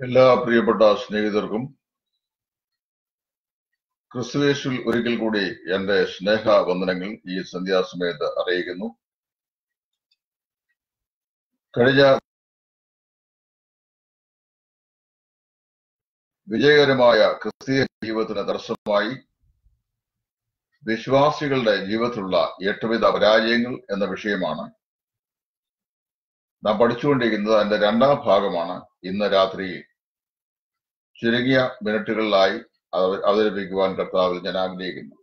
എല്ലാ പ്രിയപ്പെട്ട സ്നേഹിതർക്കും ക്രിസ്തുവേശുവിൽ ഒരിക്കൽ കൂടി എന്റെ സ്നേഹ വന്ദനങ്ങൾ ഈ സന്ധ്യാസമയത്ത് അറിയിക്കുന്നു കഴിഞ്ഞ വിജയകരമായ ക്രിസ്തീയ ജീവിതത്തിന് തടസ്സമായി വിശ്വാസികളുടെ ജീവിതത്തിലുള്ള എട്ടുവിധ പരാജയങ്ങൾ എന്ന വിഷയമാണ് നാം പഠിച്ചുകൊണ്ടിരിക്കുന്നത് അതിന്റെ രണ്ടാം ഭാഗമാണ് ഇന്ന് രാത്രി ചുരുങ്ങിയ മിനിറ്റുകളിലായി അവ- അവതരിപ്പിക്കുവാൻ കർത്താവിൽ ഞാൻ ആഗ്രഹിക്കുന്നു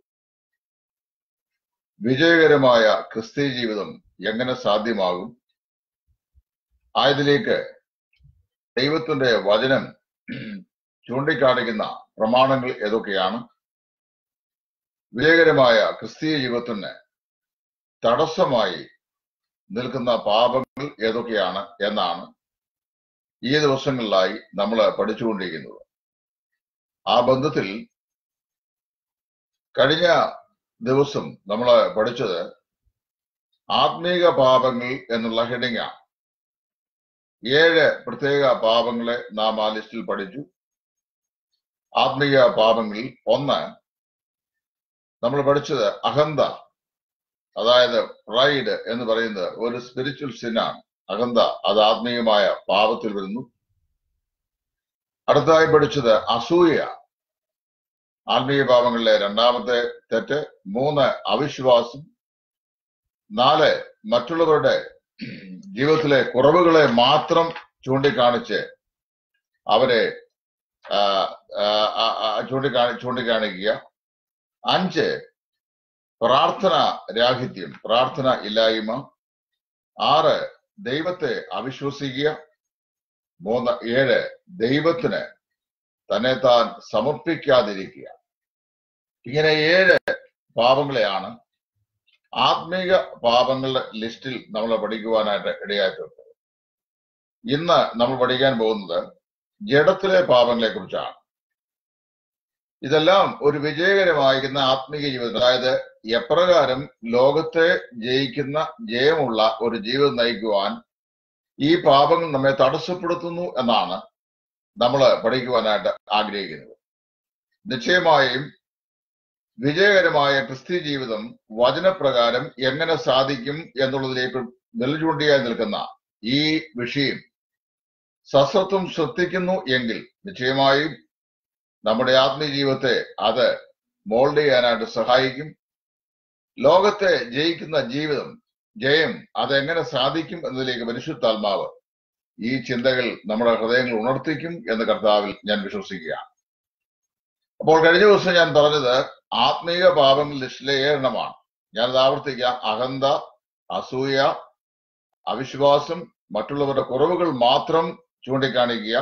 വിജയകരമായ ക്രിസ്തീയ ജീവിതം എങ്ങനെ സാധ്യമാകും ആയതിലേക്ക് ദൈവത്തിന്റെ വചനം ചൂണ്ടിക്കാണിക്കുന്ന പ്രമാണങ്ങൾ ഏതൊക്കെയാണ് വിജയകരമായ ക്രിസ്തീയ ജീവിതത്തിന് തടസ്സമായി നിൽക്കുന്ന പാപങ്ങൾ ഏതൊക്കെയാണ് എന്നാണ് ഈ ദിവസങ്ങളിലായി നമ്മൾ പഠിച്ചുകൊണ്ടിരിക്കുന്നത് ആ ബന്ധത്തിൽ കഴിഞ്ഞ ദിവസം നമ്മൾ പഠിച്ചത് ആത്മീക പാപങ്ങൾ എന്നുള്ള ഹെഡിങ് ആണ് ഏഴ് പ്രത്യേക പാപങ്ങളെ നാം ആ ലിസ്റ്റിൽ പഠിച്ചു ആത്മീയ പാപങ്ങളിൽ ഒന്ന് നമ്മൾ പഠിച്ചത് അഹന്ത അതായത് പ്രൈഡ് എന്ന് പറയുന്നത് ഒരു സ്പിരിച്വൽ സിനാണ് അഹന്ത അത് ആത്മീയമായ പാപത്തിൽ വരുന്നു അടുത്തതായി പഠിച്ചത് അസൂയ ആത്മീയ പാപങ്ങളിലെ രണ്ടാമത്തെ തെറ്റ് മൂന്ന് അവിശ്വാസം നാല് മറ്റുള്ളവരുടെ ജീവിതത്തിലെ കുറവുകളെ മാത്രം ചൂണ്ടിക്കാണിച്ച് അവരെ ആ, ആ, ആ, ആ, ചൂണ്ടിക്കാണി ചൂണ്ടിക്കാണിക്കുക അഞ്ച് പ്രാർത്ഥന രാഹിത്യം പ്രാർത്ഥന ഇല്ലായ്മ ആറ് ദൈവത്തെ അവിശ്വസിക്കുക മൂന്ന് ഏഴ് ദൈവത്തിന് തന്നെ താൻ സമർപ്പിക്കാതിരിക്കുക ഇങ്ങനെ ഏഴ് പാപങ്ങളെയാണ് ആത്മീക പാപങ്ങളുടെ ലിസ്റ്റിൽ നമ്മൾ പഠിക്കുവാനായിട്ട് ഇടയായിട്ടുണ്ട് ഇന്ന് നമ്മൾ പഠിക്കാൻ പോകുന്നത് ജഡത്തിലെ പാപങ്ങളെ കുറിച്ചാണ് ഇതെല്ലാം ഒരു വിജയകരമായിരിക്കുന്ന ആത്മീക ജീവിതം അതായത് എപ്രകാരം ലോകത്തെ ജയിക്കുന്ന ജയമുള്ള ഒരു ജീവിതം നയിക്കുവാൻ ഈ പാപങ്ങൾ നമ്മെ തടസ്സപ്പെടുത്തുന്നു എന്നാണ് നമ്മൾ പഠിക്കുവാനായിട്ട് ആഗ്രഹിക്കുന്നത് നിശ്ചയമായും വിജയകരമായ ക്രിസ്ത്യ ജീവിതം വചനപ്രകാരം എങ്ങനെ സാധിക്കും എന്നുള്ളതിലേക്ക് നെൽചൂണ്ടിയായി നിൽക്കുന്ന ഈ വിഷയം സസത്വം ശ്രദ്ധിക്കുന്നു എങ്കിൽ നിശ്ചയമായും നമ്മുടെ ആത്മീയ ജീവിതത്തെ അത് മോൾഡ് ചെയ്യാനായിട്ട് സഹായിക്കും ലോകത്തെ ജയിക്കുന്ന ജീവിതം ജയം അതെങ്ങനെ സാധിക്കും എന്നതിലേക്ക് പരിശുദ്ധാത്മാവ് ഈ ചിന്തകൾ നമ്മുടെ ഹൃദയങ്ങൾ ഉണർത്തിക്കും എന്ന് കർത്താവിൽ ഞാൻ വിശ്വസിക്കുകയാണ് അപ്പോൾ കഴിഞ്ഞ ദിവസം ഞാൻ പറഞ്ഞത് ആത്മീയ പാപങ്ങൾ ലിസ്റ്റിലെ ഏഴെണ്ണമാണ് ഞാനത് ആവർത്തിക്കാം അഹന്ത അസൂയ അവിശ്വാസം മറ്റുള്ളവരുടെ കുറവുകൾ മാത്രം ചൂണ്ടിക്കാണിക്കുക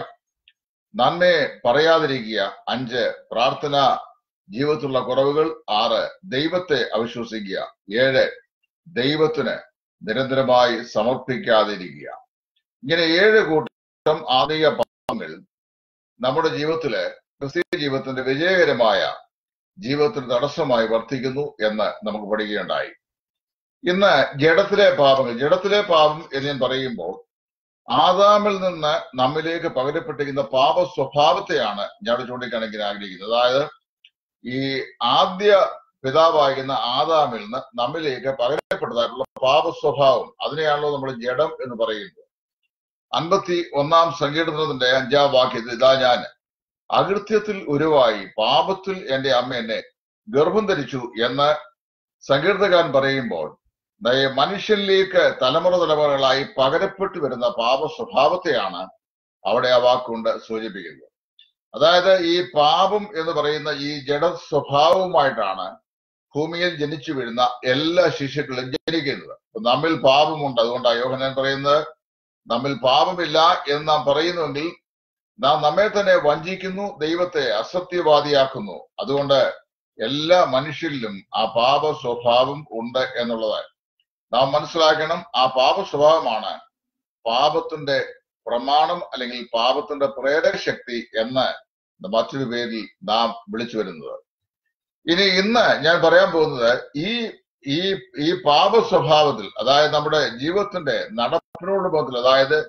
നന്മയെ പറയാതിരിക്കുക അഞ്ച് പ്രാർത്ഥന ജീവിതത്തിലുള്ള കുറവുകൾ ആറ് ദൈവത്തെ അവിശ്വസിക്കുക ഏഴ് ദൈവത്തിന് നിരന്തരമായി സമർപ്പിക്കാതിരിക്കുക ഇങ്ങനെ ഏഴ് കൂട്ടം ആത്മീയ പാപങ്ങൾ നമ്മുടെ ജീവിതത്തില് ക്രിസ്തീയ ജീവിതത്തിന്റെ വിജയകരമായ ജീവിതത്തിന് തടസ്സമായി വർത്തിക്കുന്നു എന്ന് നമുക്ക് പഠിക്കുകയുണ്ടായി ഇന്ന് ജഡത്തിലെ പാപങ്ങൾ ജഡത്തിലെ പാപം എന്ന് ഞാൻ പറയുമ്പോൾ ആദാമിൽ നിന്ന് നമ്മിലേക്ക് പകരപ്പെട്ടിരിക്കുന്ന പാപ സ്വഭാവത്തെയാണ് ഞാൻ ചൂണ്ടിക്കാണിക്കാൻ ആഗ്രഹിക്കുന്നത് അതായത് ഈ ആദ്യ പിതാവായിരുന്ന ആദാമിൽ നിന്ന് നമ്മിലേക്ക് പകരപ്പെട്ടതായിട്ടുള്ള പാപ സ്വഭാവം അതിനെയാണല്ലോ നമ്മൾ ജഡം എന്ന് പറയുന്നത് അൻപത്തി ഒന്നാം സങ്കീർത്തനത്തിന്റെ അഞ്ചാം വാക്യത്തിൽ ഇതാ ഞാൻ അകൃത്യത്തിൽ ഉരുവായി പാപത്തിൽ എന്റെ അമ്മ എന്നെ ഗർഭം ധരിച്ചു എന്ന് സങ്കീർത്തകാരൻ പറയുമ്പോൾ ദയ മനുഷ്യനിലേക്ക് തലമുറ തലമുറകളായി പകരപ്പെട്ടു വരുന്ന പാപ സ്വഭാവത്തെയാണ് അവിടെ ആ വാക്കുകൊണ്ട് സൂചിപ്പിക്കുന്നത് അതായത് ഈ പാപം എന്ന് പറയുന്ന ഈ ജഡ സ്വഭാവവുമായിട്ടാണ് ഭൂമിയിൽ ജനിച്ചു വീഴുന്ന എല്ലാ ശിശുക്കളും ജനിക്കുന്നത് അപ്പൊ നമ്മിൽ പാപമുണ്ട് അതുകൊണ്ടാണ് യോഹനാൻ പറയുന്നത് നമ്മിൽ പാപമില്ല എന്ന് നാം പറയുന്നുവെങ്കിൽ നാം നമ്മെ തന്നെ വഞ്ചിക്കുന്നു ദൈവത്തെ അസത്യവാദിയാക്കുന്നു അതുകൊണ്ട് എല്ലാ മനുഷ്യരിലും ആ പാപ സ്വഭാവം ഉണ്ട് എന്നുള്ളത് നാം മനസ്സിലാക്കണം ആ പാപ സ്വഭാവമാണ് പാപത്തിന്റെ പ്രമാണം അല്ലെങ്കിൽ പാപത്തിന്റെ പ്രേരക ശക്തി എന്ന് മറ്റൊരു പേരിൽ നാം വിളിച്ചു വരുന്നത് ഇനി ഇന്ന് ഞാൻ പറയാൻ പോകുന്നത് ഈ ഈ ഈ പാപ സ്വഭാവത്തിൽ അതായത് നമ്മുടെ ജീവിതത്തിന്റെ നടപ്പിനോട് ബന്ധത്തിൽ അതായത്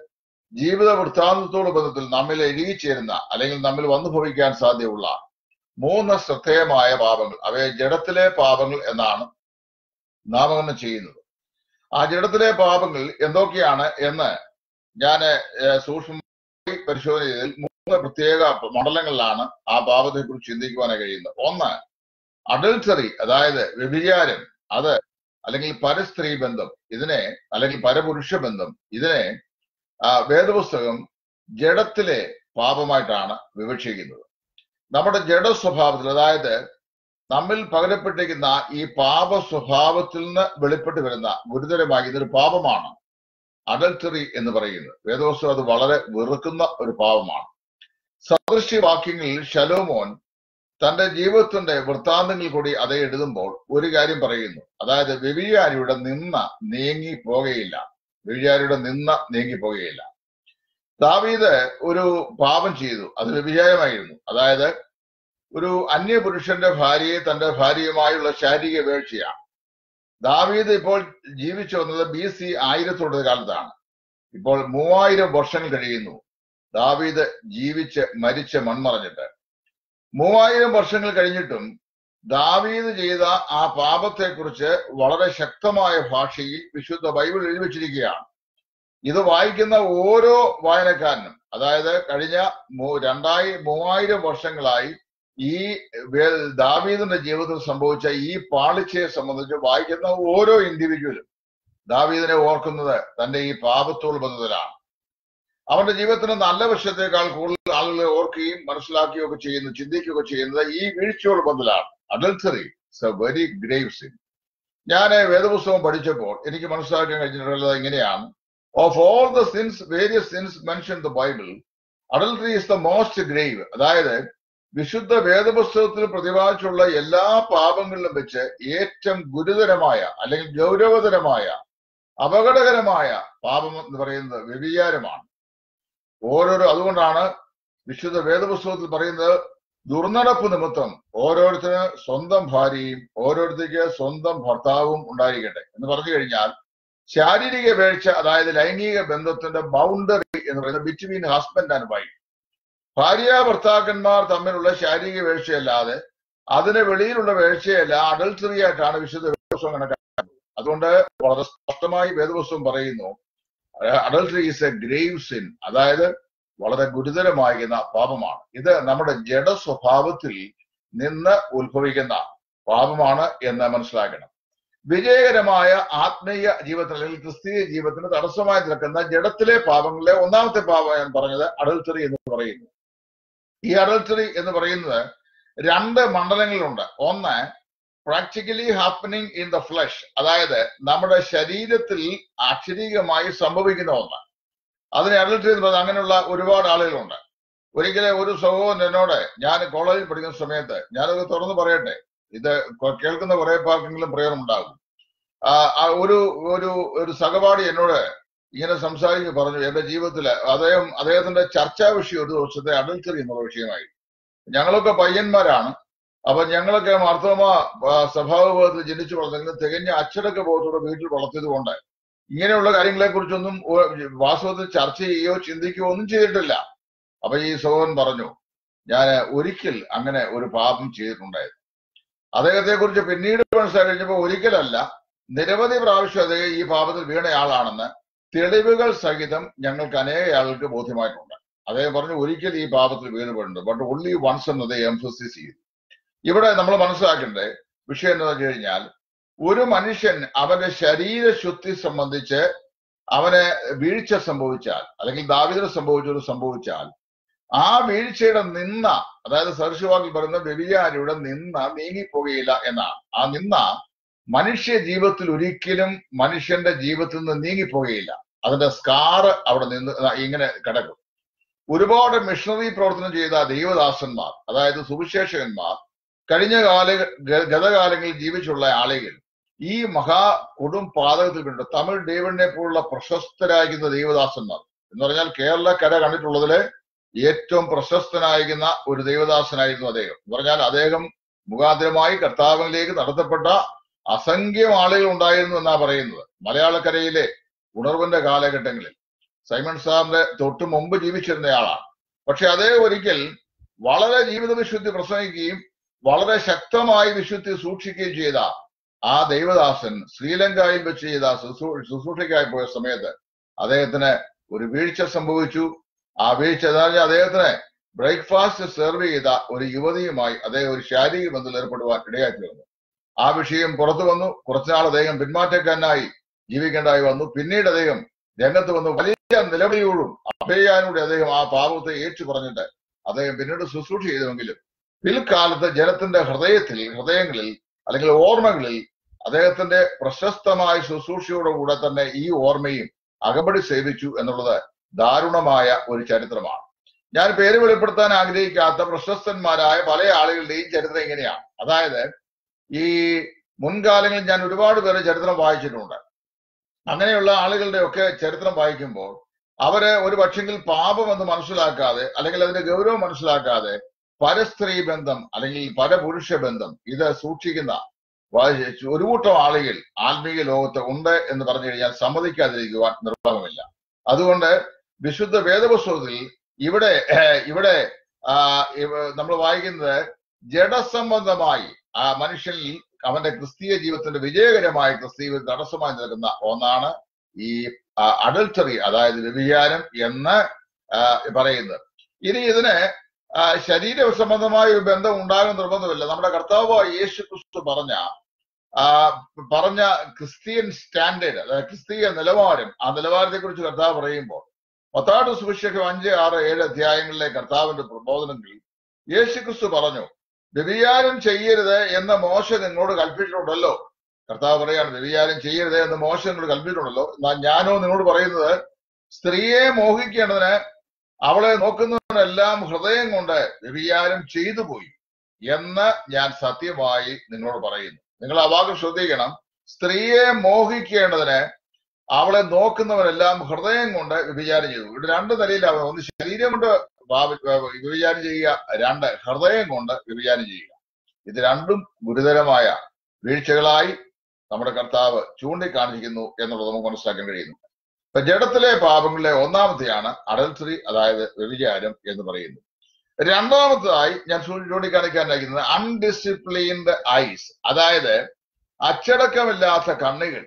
ജീവിത വൃത്താന്തത്തോട് ബന്ധത്തിൽ നമ്മിൽ എഴുകിച്ചേരുന്ന അല്ലെങ്കിൽ നമ്മിൽ വന്നു ഭവിക്കാൻ സാധ്യതയുള്ള മൂന്ന് ശ്രദ്ധേയമായ പാപങ്ങൾ അവയെ ജഡത്തിലെ പാപങ്ങൾ എന്നാണ് നാമകരണം ചെയ്യുന്നത് ആ ജഡത്തിലെ പാപങ്ങൾ എന്തൊക്കെയാണ് എന്ന് ഞാൻ സൂക്ഷ്മമായി പരിശോധന ചെയ്തതിൽ മൂന്ന് പ്രത്യേക മണ്ഡലങ്ങളിലാണ് ആ പാപത്തെ കുറിച്ച് ചിന്തിക്കുവാനായി കഴിയുന്നത് ഒന്ന് അഡൽട്ടറി അതായത് വ്യഭിചാരം അത് അല്ലെങ്കിൽ പരസ്ത്രീ ബന്ധം ഇതിനെ അല്ലെങ്കിൽ പരപുരുഷ ബന്ധം ഇതിനെ ആ, വേദപുസ്തകം ജഡത്തിലെ പാപമായിട്ടാണ് വിവക്ഷിക്കുന്നത് നമ്മുടെ ജഡ സ്വഭാവത്തിൽ അതായത് നമ്മിൽ പകരപ്പെട്ടിരിക്കുന്ന ഈ പാപ സ്വഭാവത്തിൽ നിന്ന് വെളിപ്പെട്ട് വരുന്ന ഗുരുതരമായ ഇതൊരു പാപമാണ് അഡൽട്ടറി എന്ന് പറയുന്നത് വേദപുസ്തകം അത് വളരെ വെറുക്കുന്ന ഒരു പാപമാണ് സദൃശ്യവാക്യങ്ങളിൽ ശലോമോൻ തന്റെ ജീവിതത്തിന്റെ വൃത്താന്തങ്ങൾ കൂടി അതേ എഴുതുമ്പോൾ ഒരു കാര്യം പറയുന്നു അതായത് വ്യഭിചാരിയുടെ നിന്ന നീങ്ങി പോകുകയില്ല വ്യഭിചാരിയുടെ നിന്ന നീങ്ങി പോകുകയില്ല ദാവീദ് ഒരു പാപം ചെയ്തു അത് വ്യഭിചാരമായിരുന്നു അതായത് ഒരു അന്യപുരുഷന്റെ ഭാര്യയെ തന്റെ ഭാര്യയുമായുള്ള ശാരീരിക വീഴ്ചയാണ് ദാവീദ് ഇപ്പോൾ ജീവിച്ചു വന്നത് ബി സി ആയിരത്തോടെ കാലത്താണ് ഇപ്പോൾ മൂവായിരം വർഷങ്ങൾ കഴിയുന്നു ദാവീദ് ജീവിച്ച് മരിച്ച് മൺമറഞ്ഞിട്ട് മൂവായിരം വർഷങ്ങൾ കഴിഞ്ഞിട്ടും ദാവീദ് ചെയ്ത ആ പാപത്തെക്കുറിച്ച് വളരെ ശക്തമായ ഭാഷയിൽ വിശുദ്ധ ബൈബിൾ എഴുതി വച്ചിരിക്കുകയാണ് ഇത് വായിക്കുന്ന ഓരോ വായനക്കാരനും അതായത് കഴിഞ്ഞ മൂ- രണ്ടായി മൂവായിരം വർഷങ്ങളായി ഈ വേ- ദാവീദിന്റെ ജീവിതത്തിൽ സംഭവിച്ച ഈ പാളിച്ചയെ സംബന്ധിച്ച് വായിക്കുന്ന ഓരോ ഇൻഡിവിജ്വലും ദാവീദിനെ ഓർക്കുന്നത് തന്റെ ഈ പാപത്തോട് ബന്ധത്തിലാണ് അവന്റെ ജീവിതത്തിന് നല്ല വശത്തേക്കാൾ കൂടുതൽ ആളുകളെ ഓർക്കുകയും മനസ്സിലാക്കുകയും ഒക്കെ ചെയ്യുന്നു ചിന്തിക്കുകയൊക്കെ ചെയ്യുന്നത് ഈ വീഴ്ചയോട് ബന്ധത്തിലാണ് adultery it's a very grave sin ഞാൻ വേദപുസ്തകം പഠിച്ചപ്പോൾ എനിക്ക് മനസ്സിലാക്കാൻ കഴിഞ്ഞിട്ടുള്ളത് ഇങ്ങനെയാണ് of all the sins various sins mention the Bible adultery is the most grave അതായത് വിശുദ്ധ വേദപുസ്തകത്തിൽ പ്രതിപാദിച്ചുള്ള എല്ലാ പാപങ്ങളിലും വെച്ച് ഏറ്റവും ഗുരുതരമായ അല്ലെങ്കിൽ ഗൗരവതരമായ അപകടകരമായ പാപം എന്ന് പറയുന്നത് വ്യഭിചാരമാണ് ഓരോരോ അതുകൊണ്ടാണ് വിശുദ്ധ വേദപുസ്തകത്തിൽ പറയുന്നത് ദുർനടപ്പ് നിമിത്തം ഓരോരുത്തര് സ്വന്തം ഭാര്യയും ഓരോരുത്തർക്ക് സ്വന്തം ഭർത്താവും ഉണ്ടായിരിക്കട്ടെ എന്ന് പറഞ്ഞു കഴിഞ്ഞാൽ ശാരീരിക വീഴ്ച അതായത് ലൈംഗിക ബന്ധത്തിന്റെ ബൗണ്ടറി എന്ന് പറയുന്നത് ബിറ്റ്വീൻ ഹസ്ബൻഡ് ആൻഡ് വൈഫ് ഭാര്യ ഭർത്താക്കന്മാർ തമ്മിലുള്ള ശാരീരിക വീഴ്ചയല്ലാതെ അതിന് വെളിയിലുള്ള വീഴ്ചയല്ല അഡൽട്ടറി ആയിട്ടാണ് വിശുദ്ധ വേദപുസ്തകം കണക്കാക്കുന്നത് അതുകൊണ്ട് വളരെ സ്പഷ്ടമായി വേദപുസ്തകം പറയുന്നു adultery is a grave sin അതായത് വളരെ ഗുരുതരമാകുന്ന പാപമാണ് ഇത് നമ്മുടെ ജഡ സ്വഭാവത്തിൽ നിന്ന് ഉത്ഭവിക്കുന്ന പാപമാണ് എന്ന് മനസ്സിലാക്കണം വിജയകരമായ ആത്മീയ ജീവിതത്തിൽ അല്ലെങ്കിൽ ക്രിസ്തീയ ജീവിതത്തിന് തടസ്സമായി നിൽക്കുന്ന ജഡത്തിലെ പാപങ്ങളിലെ ഒന്നാമത്തെ പാപം ഞാൻ പറഞ്ഞത് അഡൽട്ടറി എന്ന് പറയുന്നു ഈ അഡൽട്ടറി എന്ന് പറയുന്നത് രണ്ട് മണ്ഡലങ്ങളുണ്ട് ഒന്ന് practically happening in the flesh അതായത് നമ്മുടെ ശരീരത്തിൽ അക്ഷരീകമായി സംഭവിക്കുന്ന ഒന്ന് അതിനെ അഡൽട്ടറി എന്ന് പറയുന്നത് അങ്ങനെയുള്ള ഒരുപാട് ആളുകളുണ്ട് ഒരിക്കലും ഒരു സഹോദരൻ എന്നോട് ഞാൻ കോളേജിൽ പഠിക്കുന്ന സമയത്ത് ഞാനത് തുറന്നു പറയട്ടെ ഇത് കൊ- കേൾക്കുന്ന കുറെ പേർക്കെങ്കിലും പ്രയോജനമുണ്ടാകും ആ, ആ ഒരു ഒരു ഒരു സഹപാഠി എന്നോട് ഇങ്ങനെ സംസാരിച്ച് പറഞ്ഞു എന്റെ ജീവിതത്തില് അദ്ദേഹം അദ്ദേഹത്തിന്റെ ചർച്ചാ വിഷയം ഒരു ദിവസത്തെ അഡൽട്ടറി എന്നുള്ള വിഷയമായി ഞങ്ങളൊക്കെ പയ്യന്മാരാണ് അപ്പൊ ഞങ്ങളൊക്കെ മാർത്തോമ ആ, സഭാവിഭാഗത്തിൽ ജനിച്ചു വളർന്നെങ്കിലും തികഞ്ഞ അച്ചടക്ക ബോധത്തോടെ വീട്ടിൽ വളർത്തിയത് കൊണ്ട് ഇങ്ങനെയുള്ള കാര്യങ്ങളെ കുറിച്ചൊന്നും വാസ്തവത്തിൽ ചർച്ച ചെയ്യുകയോ ചിന്തിക്കുകയോ ഒന്നും ചെയ്തിട്ടില്ല അപ്പൊ ഈ സഹോദരൻ പറഞ്ഞു ഞാൻ ഒരിക്കൽ അങ്ങനെ ഒരു പാപം ചെയ്തിട്ടുണ്ടായിരുന്നു അദ്ദേഹത്തെ കുറിച്ച് പിന്നീട് മനസ്സിലാക്കി കഴിഞ്ഞപ്പോൾ ഒരിക്കലല്ല നിരവധി പ്രാവശ്യം അദ്ദേഹം ഈ പാപത്തിൽ വീണയാളാണെന്ന് തെളിവുകൾ സഹിതം ഞങ്ങൾക്ക് അനേക ആളുകൾക്ക് ബോധ്യമായിട്ടുണ്ട് അദ്ദേഹം പറഞ്ഞു ഒരിക്കൽ ഈ പാപത്തിൽ വീണുപോയിട്ടുണ്ട് ബട്ട് ഒൺലി വൺസ് എന്നത് എംഫസിസ് ചെയ്തു ഇവിടെ നമ്മൾ മനസ്സിലാക്കേണ്ടത് വിഷയം എന്താണെന്ന് വെച്ച് കഴിഞ്ഞാൽ ഒരു മനുഷ്യൻ അവന്റെ ശരീരശുദ്ധി സംബന്ധിച്ച് അവന് വീഴ്ച സംഭവിച്ചാൽ അല്ലെങ്കിൽ ദാവിദിന് സംഭവിച്ചത് സംഭവിച്ചാൽ ആ വീഴ്ചയുടെ നിന്ന അതായത് സർശുവാക്കിൽ പറയുന്ന വ്യഭിചാരിയുടെ നിന്ന നീങ്ങിപ്പോകുകയില്ല എന്നാണ് ആ നിന്ന മനുഷ്യ ജീവിതത്തിൽ ഒരിക്കലും മനുഷ്യന്റെ ജീവിതത്തിൽ നിന്ന് നീങ്ങിപ്പോകുകയില്ല അതിന്റെ സ്കാറ് അവിടെ നിന്ന് ഇങ്ങനെ കിടക്കും ഒരുപാട് മിഷണറി പ്രവർത്തനം ചെയ്ത ദൈവദാസന്മാർ അതായത് സുവിശേഷകന്മാർ കഴിഞ്ഞ കാല ഗ- ഗതകാലങ്ങളിൽ ജീവിച്ചുള്ള ആളുകൾ ഈ മഹാ കൊടും പാതകത്തിൽ കണ്ടു തമിഴ് ഡേവിഡിനെ പോലുള്ള പ്രശസ്തരായിരിക്കുന്ന ദൈവദാസന്മാർ എന്ന് പറഞ്ഞാൽ കേരളക്കര കണ്ടിട്ടുള്ളതിലെ ഏറ്റവും പ്രശസ്തനായിരിക്കുന്ന ഒരു ദൈവദാസനായിരുന്നു അദ്ദേഹം എന്ന് പറഞ്ഞാൽ അദ്ദേഹം മുഖാന്തരമായി കർത്താവിലേക്ക് നടത്തപ്പെട്ട അസംഖ്യം ആളുകൾ ഉണ്ടായിരുന്നു എന്നാ പറയുന്നത് മലയാളക്കരയിലെ ഉണർവിന്റെ കാലഘട്ടങ്ങളിൽ സൈമൺ സാറിന്റെ തൊട്ട് മുമ്പ് ജീവിച്ചിരുന്നയാളാണ് പക്ഷെ അതേ ഒരിക്കൽ വളരെ ജീവിത വിശുദ്ധി പ്രസംഗിക്കുകയും വളരെ ശക്തമായി വിശുദ്ധി സൂക്ഷിക്കുകയും ചെയ്ത ആ ദൈവദാസൻ ശ്രീലങ്കയിൽ വെച്ച് ചെയ്ത ശുശ്രൂ- ശുശ്രൂഷയ്ക്കായി പോയ സമയത്ത് അദ്ദേഹത്തിന് ഒരു വീഴ്ച സംഭവിച്ചു ആ വീഴ്ച അതായത് അദ്ദേഹത്തിന് ബ്രേക്ക്ഫാസ്റ്റ് സെർവ് ചെയ്ത ഒരു യുവതിയുമായി അദ്ദേഹം ഒരു ശാരീരിക ബന്ധത്തിൽ ഏർപ്പെടുവാൻ ഇടയായി തീർന്നു ആ വിഷയം പുറത്തു വന്നു കുറച്ചുനാൾ അദ്ദേഹം പിന്മാറ്റക്കാരനായി ജീവിക്കേണ്ടതായി വന്നു പിന്നീട് അദ്ദേഹം രംഗത്ത് വന്നു വലിയ നിലവിളിയോടും അഭയാനോടെ അദ്ദേഹം ആ പാപത്തെ ഏറ്റു പറഞ്ഞിട്ട് അദ്ദേഹം പിന്നീട് ശുശ്രൂഷ ചെയ്തുവെങ്കിലും പിൽക്കാലത്ത് ജനത്തിന്റെ ഹൃദയത്തിൽ ഹൃദയങ്ങളിൽ അല്ലെങ്കിൽ ഓർമ്മകളിൽ അദ്ദേഹത്തിന്റെ പ്രശസ്തമായ ശുശ്രൂഷയോടുകൂടെ തന്നെ ഈ ഓർമ്മയും അകമ്പടി സേവിച്ചു എന്നുള്ളത് ദാരുണമായ ഒരു ചരിത്രമാണ് ഞാൻ പേര് വെളിപ്പെടുത്താൻ ആഗ്രഹിക്കാത്ത പ്രശസ്തന്മാരായ പല ആളുകളുടെയും ചരിത്രം ഇങ്ങനെയാണ് അതായത് ഈ മുൻകാലങ്ങളിൽ ഞാൻ ഒരുപാട് പേരുടെ ചരിത്രം വായിച്ചിട്ടുണ്ട് അങ്ങനെയുള്ള ആളുകളുടെ ഒക്കെ ചരിത്രം വായിക്കുമ്പോൾ അവര് ഒരു പക്ഷെങ്കിൽ പാപമെന്ന് മനസ്സിലാക്കാതെ അല്ലെങ്കിൽ അതിന്റെ ഗൗരവം മനസ്സിലാക്കാതെ പരസ്ത്രീ ബന്ധം അല്ലെങ്കിൽ പരപുരുഷ ബന്ധം ഇത് സൂക്ഷിക്കുന്ന വ- ഒരു കൂട്ടം ആളുകൾ ആത്മീയ ലോകത്ത് ഉണ്ട് എന്ന് പറഞ്ഞു കഴിഞ്ഞാൽ സമ്മതിക്കാതിരിക്കുവാൻ നിർവാഹമില്ല അതുകൊണ്ട് വിശുദ്ധ വേദപുസ്തകത്തിൽ ഇവിടെ ഏഹ്, ഇവിടെ നമ്മൾ വായിക്കുന്നത് ജഡസംബന്ധമായി ആ മനുഷ്യനിൽ അവന്റെ ക്രിസ്തീയ ജീവിതത്തിന്റെ വിജയകരമായ ക്രിസ്തീയ ജീവിതം തടസ്സമായി നിൽക്കുന്ന ഒന്നാണ് ഈ അഡൽട്ടറി അതായത് വ്യഭിചാരം എന്ന് ആ, പറയുന്നത് ഇനി ഇതിന് ആ, ശരീര സംബന്ധമായ ഒരു ബന്ധം ഉണ്ടാകുന്ന നിർബന്ധമില്ല നമ്മുടെ കർത്താവ് യേശു ക്രിസ്തു പറഞ്ഞ ആ, പറഞ്ഞ ക്രിസ്ത്യൻ സ്റ്റാൻഡേർഡ് അതായത് ക്രിസ്തീയ നിലവാരം ആ നിലവാരത്തെ കുറിച്ച് കർത്താവ് പറയുമ്പോൾ പത്താട് സുവിശേഷം അഞ്ച് ആറ് ഏഴ് അധ്യായങ്ങളിലെ കർത്താവിന്റെ പ്രബോധനങ്ങളിൽ യേശു ക്രിസ്തു പറഞ്ഞു വ്യഭിചാരം ചെയ്യരുത് എന്ന് മോശ നിങ്ങളോട് കൽപ്പിച്ചിട്ടുണ്ടല്ലോ കർത്താവ് പറയാണ് വ്യഭിചാരം ചെയ്യരുത് എന്ന് മോശ നിങ്ങളോട് കൽപ്പിച്ചിട്ടുണ്ടല്ലോ എന്നാൽ ഞാനോ നിങ്ങളോട് പറയുന്നത് സ്ത്രീയെ മോഹിക്കേണ്ടതിന് അവളെ നോക്കുന്നവനെല്ലാം ഹൃദയം കൊണ്ട് വ്യഭിചാരം ചെയ്തു പോയി എന്ന് ഞാൻ സത്യമായി നിങ്ങളോട് പറയുന്നു നിങ്ങൾ ആ വാക്ക് ശ്രദ്ധിക്കണം സ്ത്രീയെ മോഹിക്കേണ്ടതിന് അവളെ നോക്കുന്നവരെല്ലാം ഹൃദയം കൊണ്ട് വ്യഭിചാരം ചെയ്തു ഇവിടെ രണ്ട് നിലയിലാണ് ഒന്ന് ശരീരം കൊണ്ട് ഭാവി- വ്യഭിചാരം ചെയ്യുക രണ്ട് ഹൃദയം കൊണ്ട് വ്യഭിചാരം ചെയ്യുക ഇത് രണ്ടും ഗുരുതരമായ വീഴ്ചകളായി നമ്മുടെ കർത്താവ് ചൂണ്ടിക്കാണിച്ചിരിക്കുന്നു എന്നുള്ളത് നമുക്ക് മനസ്സിലാക്കാൻ കഴിയുന്നു ഇപ്പൊ ജഡത്തിലെ പാപങ്ങളിലെ ഒന്നാമത്തെയാണ് അഡൽട്ടറി അതായത് വ്യഭിചാരം എന്ന് പറയുന്നത് രണ്ടാമത്തതായി ഞാൻ ചൂ- ചൂണ്ടിക്കാണിക്കാനായിരിക്കുന്നത് അൺഡിസിപ്ലിൻഡ് ഐസ് അതായത് അച്ചടക്കമില്ലാത്ത കണ്ണുകൾ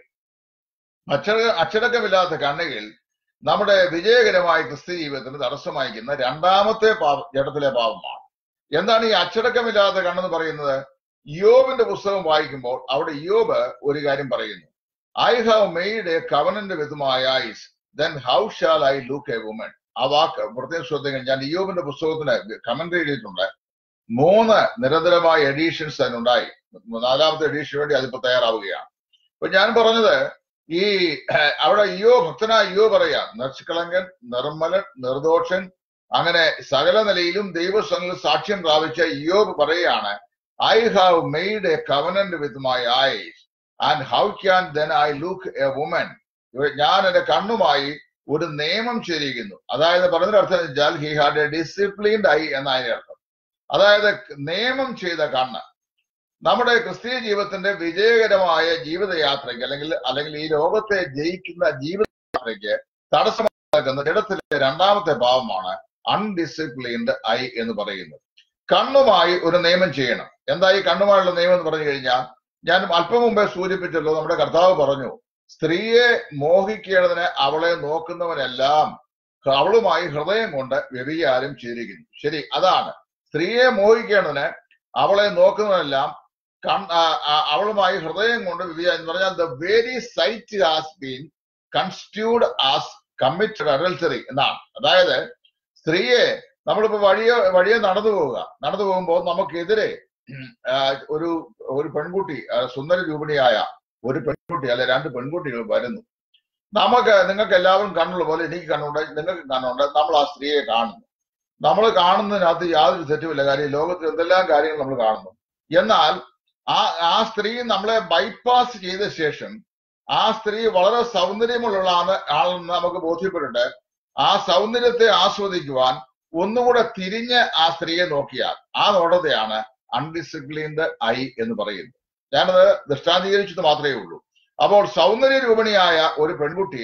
അച്ചട അച്ചടക്കമില്ലാത്ത കണ്ണുകൾ നമ്മുടെ വിജയകരമായ ക്രിസ്ത്യ ജീവിതത്തിന് തടസ്സമായിരിക്കുന്ന രണ്ടാമത്തെ പാപ ജഡത്തിലെ പാപമാണ് എന്താണ് ഈ അച്ചടക്കമില്ലാത്ത കണ്ണെന്ന് പറയുന്നത് യോബിന്റെ പുസ്തകം വായിക്കുമ്പോൾ അവിടെ യോബ് ഒരു കാര്യം പറയുന്നു I have made a covenant with my eyes then how shall I look a woman ആ വാക്ക് പ്രത്യേക ശ്രദ്ധിക്കണം ഞാൻ യോബിന്റെ പുസ്തകത്തിന് കമന്റ് എഴുതിയിട്ടുണ്ട് മൂന്ന് നിരന്തരമായ എഡീഷൻസ് അതിനുണ്ടായി നാലാമത്തെ എഡീഷന് വേണ്ടി അതിപ്പോ തയ്യാറാവുകയാണ് അപ്പൊ ഞാൻ പറഞ്ഞത് ഈ ഏഹ്, അവിടെ അയ്യോ ഭക്തനായ അയ്യോ പറയാ നിഷ്കളങ്കൻ നിർമ്മലൻ നിർദോഷൻ അങ്ങനെ സകല നിലയിലും ദൈവസംഘത്തിൽ സാക്ഷ്യം പ്രാപിച്ച ഇയോബ് പറയാണ് I have made a covenant with my eyes and how can then I look a woman ഞാൻ എന്റെ കണ്ണുമായി ഒരു നിയമം ചെയ്തിരിക്കുന്നു അതായത് പറഞ്ഞതിന്റെ അർത്ഥം എന്ന് വെച്ചാൽ he had a disciplined eye എന്നതിന്റെ അർത്ഥം അതായത് നിയമം ചെയ്ത കണ്ണ് നമ്മുടെ ക്രിസ്തീയ ജീവിതത്തിന്റെ വിജയകരമായ ജീവിതയാത്രയ്ക്ക് അല്ലെങ്കിൽ അല്ലെങ്കിൽ ഈ ലോകത്തെ ജയിക്കുന്ന ജീവിതയാത്രയ്ക്ക് തടസ്സമാക്കുന്ന ഇടത്തിലെ രണ്ടാമത്തെ ഭാവമാണ് അൺഡിസിപ്ലിൻഡ് ഐ എന്ന് പറയുന്നത് കണ്ണുമായി ഒരു നിയമം ചെയ്യണം എന്താ ഈ കണ്ണുമായുള്ള നിയമം എന്ന് പറഞ്ഞു കഴിഞ്ഞാൽ ഞാൻ അല്പം മുമ്പേ സൂചിപ്പിച്ചല്ലോ നമ്മുടെ കർത്താവ് പറഞ്ഞു സ്ത്രീയെ മോഹിക്കേണ്ടതിന് അവളെ നോക്കുന്നവനെല്ലാം അവളുമായി ഹൃദയം കൊണ്ട് വ്യഭിചാരം ചെയ്തിരിക്കുന്നു ശരി അതാണ് സ്ത്രീയെ മോഹിക്കേണ്ടതിന് അവളെ നോക്കുന്നവനെല്ലാം കൺ- ആ, ആ, അവളുമായി ഹൃദയം കൊണ്ട് വ്യഭിചാരം എന്ന് പറഞ്ഞാൽ the very sight has been constituted as committed adultery എന്നാണ് അതായത് സ്ത്രീയെ നമ്മളിപ്പോ വഴിയെ വഴിയെ നടന്നു പോവുക നടന്നു പോകുമ്പോൾ നമുക്കെതിരെ ഉം, ആ, ഒരു ഒരു പെൺകുട്ടി ആ, സുന്ദര രൂപിണിയായ ഒരു പെൺകുട്ടി അല്ലെ രണ്ട് പെൺകുട്ടികൾ വരുന്നു നമുക്ക് നിങ്ങൾക്ക് എല്ലാവരും കണ്ണുള്ള പോലെ എനിക്ക് കണ്ണുണ്ട് നിങ്ങൾക്ക് കണ്ണുണ്ട് നമ്മൾ ആ സ്ത്രീയെ കാണുന്നു നമ്മൾ കാണുന്നതിനകത്ത് യാതൊരു തെറ്റുമില്ല കാര്യം ലോകത്തിൽ എന്തെല്ലാം കാര്യങ്ങൾ നമ്മൾ കാണുന്നു എന്നാൽ ആ ആ സ്ത്രീ നമ്മളെ ബൈപ്പാസ് ചെയ്ത ശേഷം ആ സ്ത്രീ വളരെ സൗന്ദര്യമുള്ളതാണ് ആളെന്ന് നമുക്ക് ബോധ്യപ്പെട്ടിട്ട് ആ സൗന്ദര്യത്തെ ആസ്വദിക്കുവാൻ ഒന്നുകൂടെ തിരിഞ്ഞ് ആ സ്ത്രീയെ നോക്കിയാൽ ആ നോട്ടത്തെയാണ് അൺഡിസിപ്ലിൻഡ് ഐ എന്ന് പറയുന്നത് ഞാനത് ദൃഷ്ടാന്തീകരിച്ചത് മാത്രമേ ഉള്ളൂ അപ്പോൾ സൗന്ദര്യ രൂപണിയായ ഒരു പെൺകുട്ടിയെ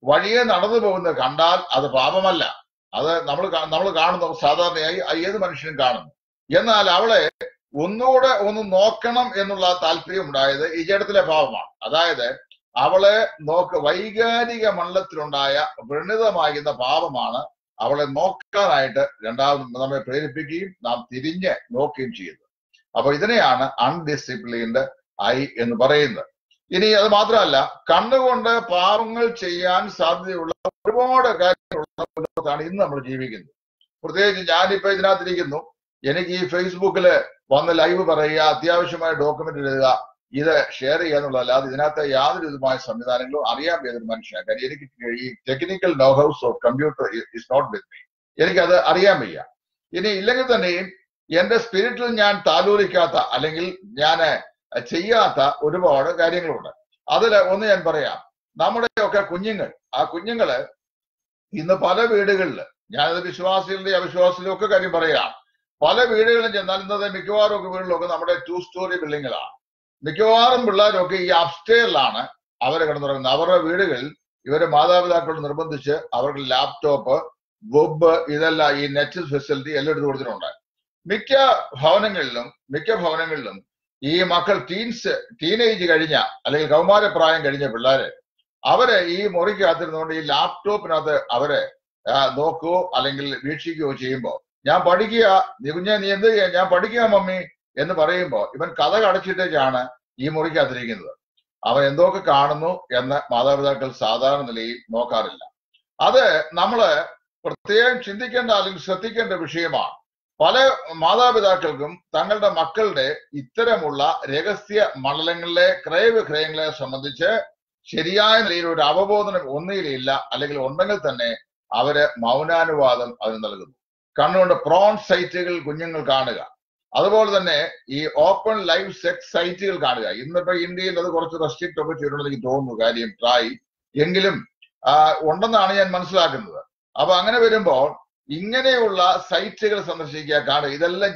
വഴിയെ നടന്നു പോകുന്നത് കണ്ടാൽ അത് പാപമല്ല അത് നമ്മൾ നമ്മൾ കാണുന്നു സാധാരണയായി ഏത് മനുഷ്യനും കാണുന്നു എന്നാൽ അവളെ ഒന്നുകൂടെ ഒന്ന് നോക്കണം എന്നുള്ള താല്പര്യം ഉണ്ടായത് ഈ ജഡത്തിലെ പാപമാണ് അതായത് അവളെ നോക്ക് വൈകാരിക മണ്ഡലത്തിലുണ്ടായ വ്രണിതമാകുന്ന പാപമാണ് അവളെ നോക്കാനായിട്ട് രണ്ടാമത് നമ്മെ പ്രേരിപ്പിക്കുകയും നാം തിരിഞ്ഞ് നോക്കുകയും ചെയ്യുന്നത് അപ്പൊ ഇതിനെയാണ് അൺഡിസിപ്ലിൻഡ് ഐ എന്ന് പറയുന്നത് ഇനി അത് മാത്രമല്ല കണ്ണുകൊണ്ട് പാപങ്ങൾ ചെയ്യാൻ സാധ്യതയുള്ള ഒരുപാട് കാര്യങ്ങളുള്ളതാണ് ഇന്ന് നമ്മൾ ജീവിക്കുന്നത് പ്രത്യേകിച്ച് ഞാനിപ്പോ ഇതിനകത്തിരിക്കുന്നു എനിക്ക് ഈ ഫേസ്ബുക്കില് വന്ന് ലൈവ് പറയുക അത്യാവശ്യമായ ഡോക്യുമെന്റ് എഴുതുക ഇത് ഷെയർ ചെയ്യുക എന്നുള്ളതല്ലാതെ ഇതിനകത്ത് യാതൊരു വിധമായ സംവിധാനങ്ങളും അറിയാൻ പറ്റുന്ന മനുഷ്യനാണ് കാര്യം എനിക്ക് ഈ technical know how's of computer is not with me എനിക്കത് അറിയാൻ വയ്യ ഇനി ഇല്ലെങ്കിൽ തന്നെയും എന്റെ സ്പിരിറ്റിൽ ഞാൻ താലൂലിക്കാത്ത അല്ലെങ്കിൽ ഞാൻ ചെയ്യാത്ത ഒരുപാട് കാര്യങ്ങളുണ്ട് അതിൽ ഒന്ന് ഞാൻ പറയാം നമ്മുടെയൊക്കെ കുഞ്ഞുങ്ങൾ ആ കുഞ്ഞുങ്ങള് ഇന്ന് പല വീടുകളിൽ ഞാനത് വിശ്വാസികളുടെ അവിശ്വാസികളുടെ ഒക്കെ കാര്യം പറയാം പല വീടുകളിലും ചെന്നാൽ ഇന്നത്തെ മിക്കവാറും ഒക്കെ വീടുകളൊക്കെ നമ്മുടെ ടു സ്റ്റോറി ബിൽഡിങ്ങുകളാണ് മിക്കവാറും പിള്ളേരൊക്കെ ഈ അപ്സ്റ്റേറിലാണ് അവരെ കിടന്നുറങ്ങുന്നത് അവരുടെ വീടുകളിൽ ഇവരെ മാതാപിതാക്കൾ നിർബന്ധിച്ച് അവർക്ക് ലാപ്ടോപ്പ് വെബ് ഇതെല്ലാം ഈ നെറ്റ് ഫെസിലിറ്റി എല്ലാം എടുത്ത് കൊടുത്തിട്ടുണ്ട് മിക്ക ഭവനങ്ങളിലും മിക്ക ഭവനങ്ങളിലും ഈ മക്കൾ ടീൻസ് ടീനേജ് കഴിഞ്ഞ അല്ലെങ്കിൽ കൗമാരപ്രായം കഴിഞ്ഞ പിള്ളേര് അവരെ ഈ മുറിക്കകത്തിരുന്നുകൊണ്ട് ഈ ലാപ്ടോപ്പിനകത്ത് അവരെ നോക്കുകയോ അല്ലെങ്കിൽ വീക്ഷിക്കുകയോ ചെയ്യുമ്പോൾ ഞാൻ പഠിക്കുക നീ കുഞ്ഞെ നീ എന്ത് ചെയ്യാ ഞാൻ പഠിക്കുക മമ്മി എന്ന് പറയുമ്പോൾ ഇവൻ കഥ അടച്ചിട്ടേക്കാണ് ഈ മുറിക്കകത്തിരിക്കുന്നത് അവൻ എന്തൊക്കെ കാണുന്നു എന്ന് മാതാപിതാക്കൾ സാധാരണ നിലയിൽ നോക്കാറില്ല അത് നമ്മള് പ്രത്യേകം ചിന്തിക്കേണ്ട അല്ലെങ്കിൽ ശ്രദ്ധിക്കേണ്ട വിഷയമാണ് പല മാതാപിതാക്കൾക്കും തങ്ങളുടെ മക്കളുടെ ഇത്തരമുള്ള രഹസ്യ മണ്ഡലങ്ങളിലെ ക്രയവിക്രയങ്ങളെ സംബന്ധിച്ച് ശരിയായ നിലയിൽ ഒരു അവബോധനം ഒന്നുകിലില്ല അല്ലെങ്കിൽ ഉണ്ടെങ്കിൽ തന്നെ അവര് മൗനാനുവാദം അതിന് നൽകുന്നു കണ്ണുകൊണ്ട് പ്രോൺ സൈറ്റുകൾ കുഞ്ഞുങ്ങൾ കാണുക അതുപോലെ തന്നെ ഈ ഓപ്പൺ ലൈവ് സെക്സ് സൈറ്റുകൾ കാണുക ഇന്നിപ്പോ ഇന്ത്യയിൽ അത് കുറച്ച് റെസ്ട്രിക്റ്റ് ഒക്കെ ചെയ്തിട്ടുണ്ടെന്ന് എനിക്ക് തോന്നുന്നു കാര്യം ട്രായ് എങ്കിലും ഉണ്ടെന്നാണ് ഞാൻ മനസ്സിലാക്കുന്നത് അപ്പൊ അങ്ങനെ വരുമ്പോൾ ഇങ്ങനെയുള്ള സൈറ്റുകൾ സന്ദർശിക്കുക കാണുക ഇതെല്ലാം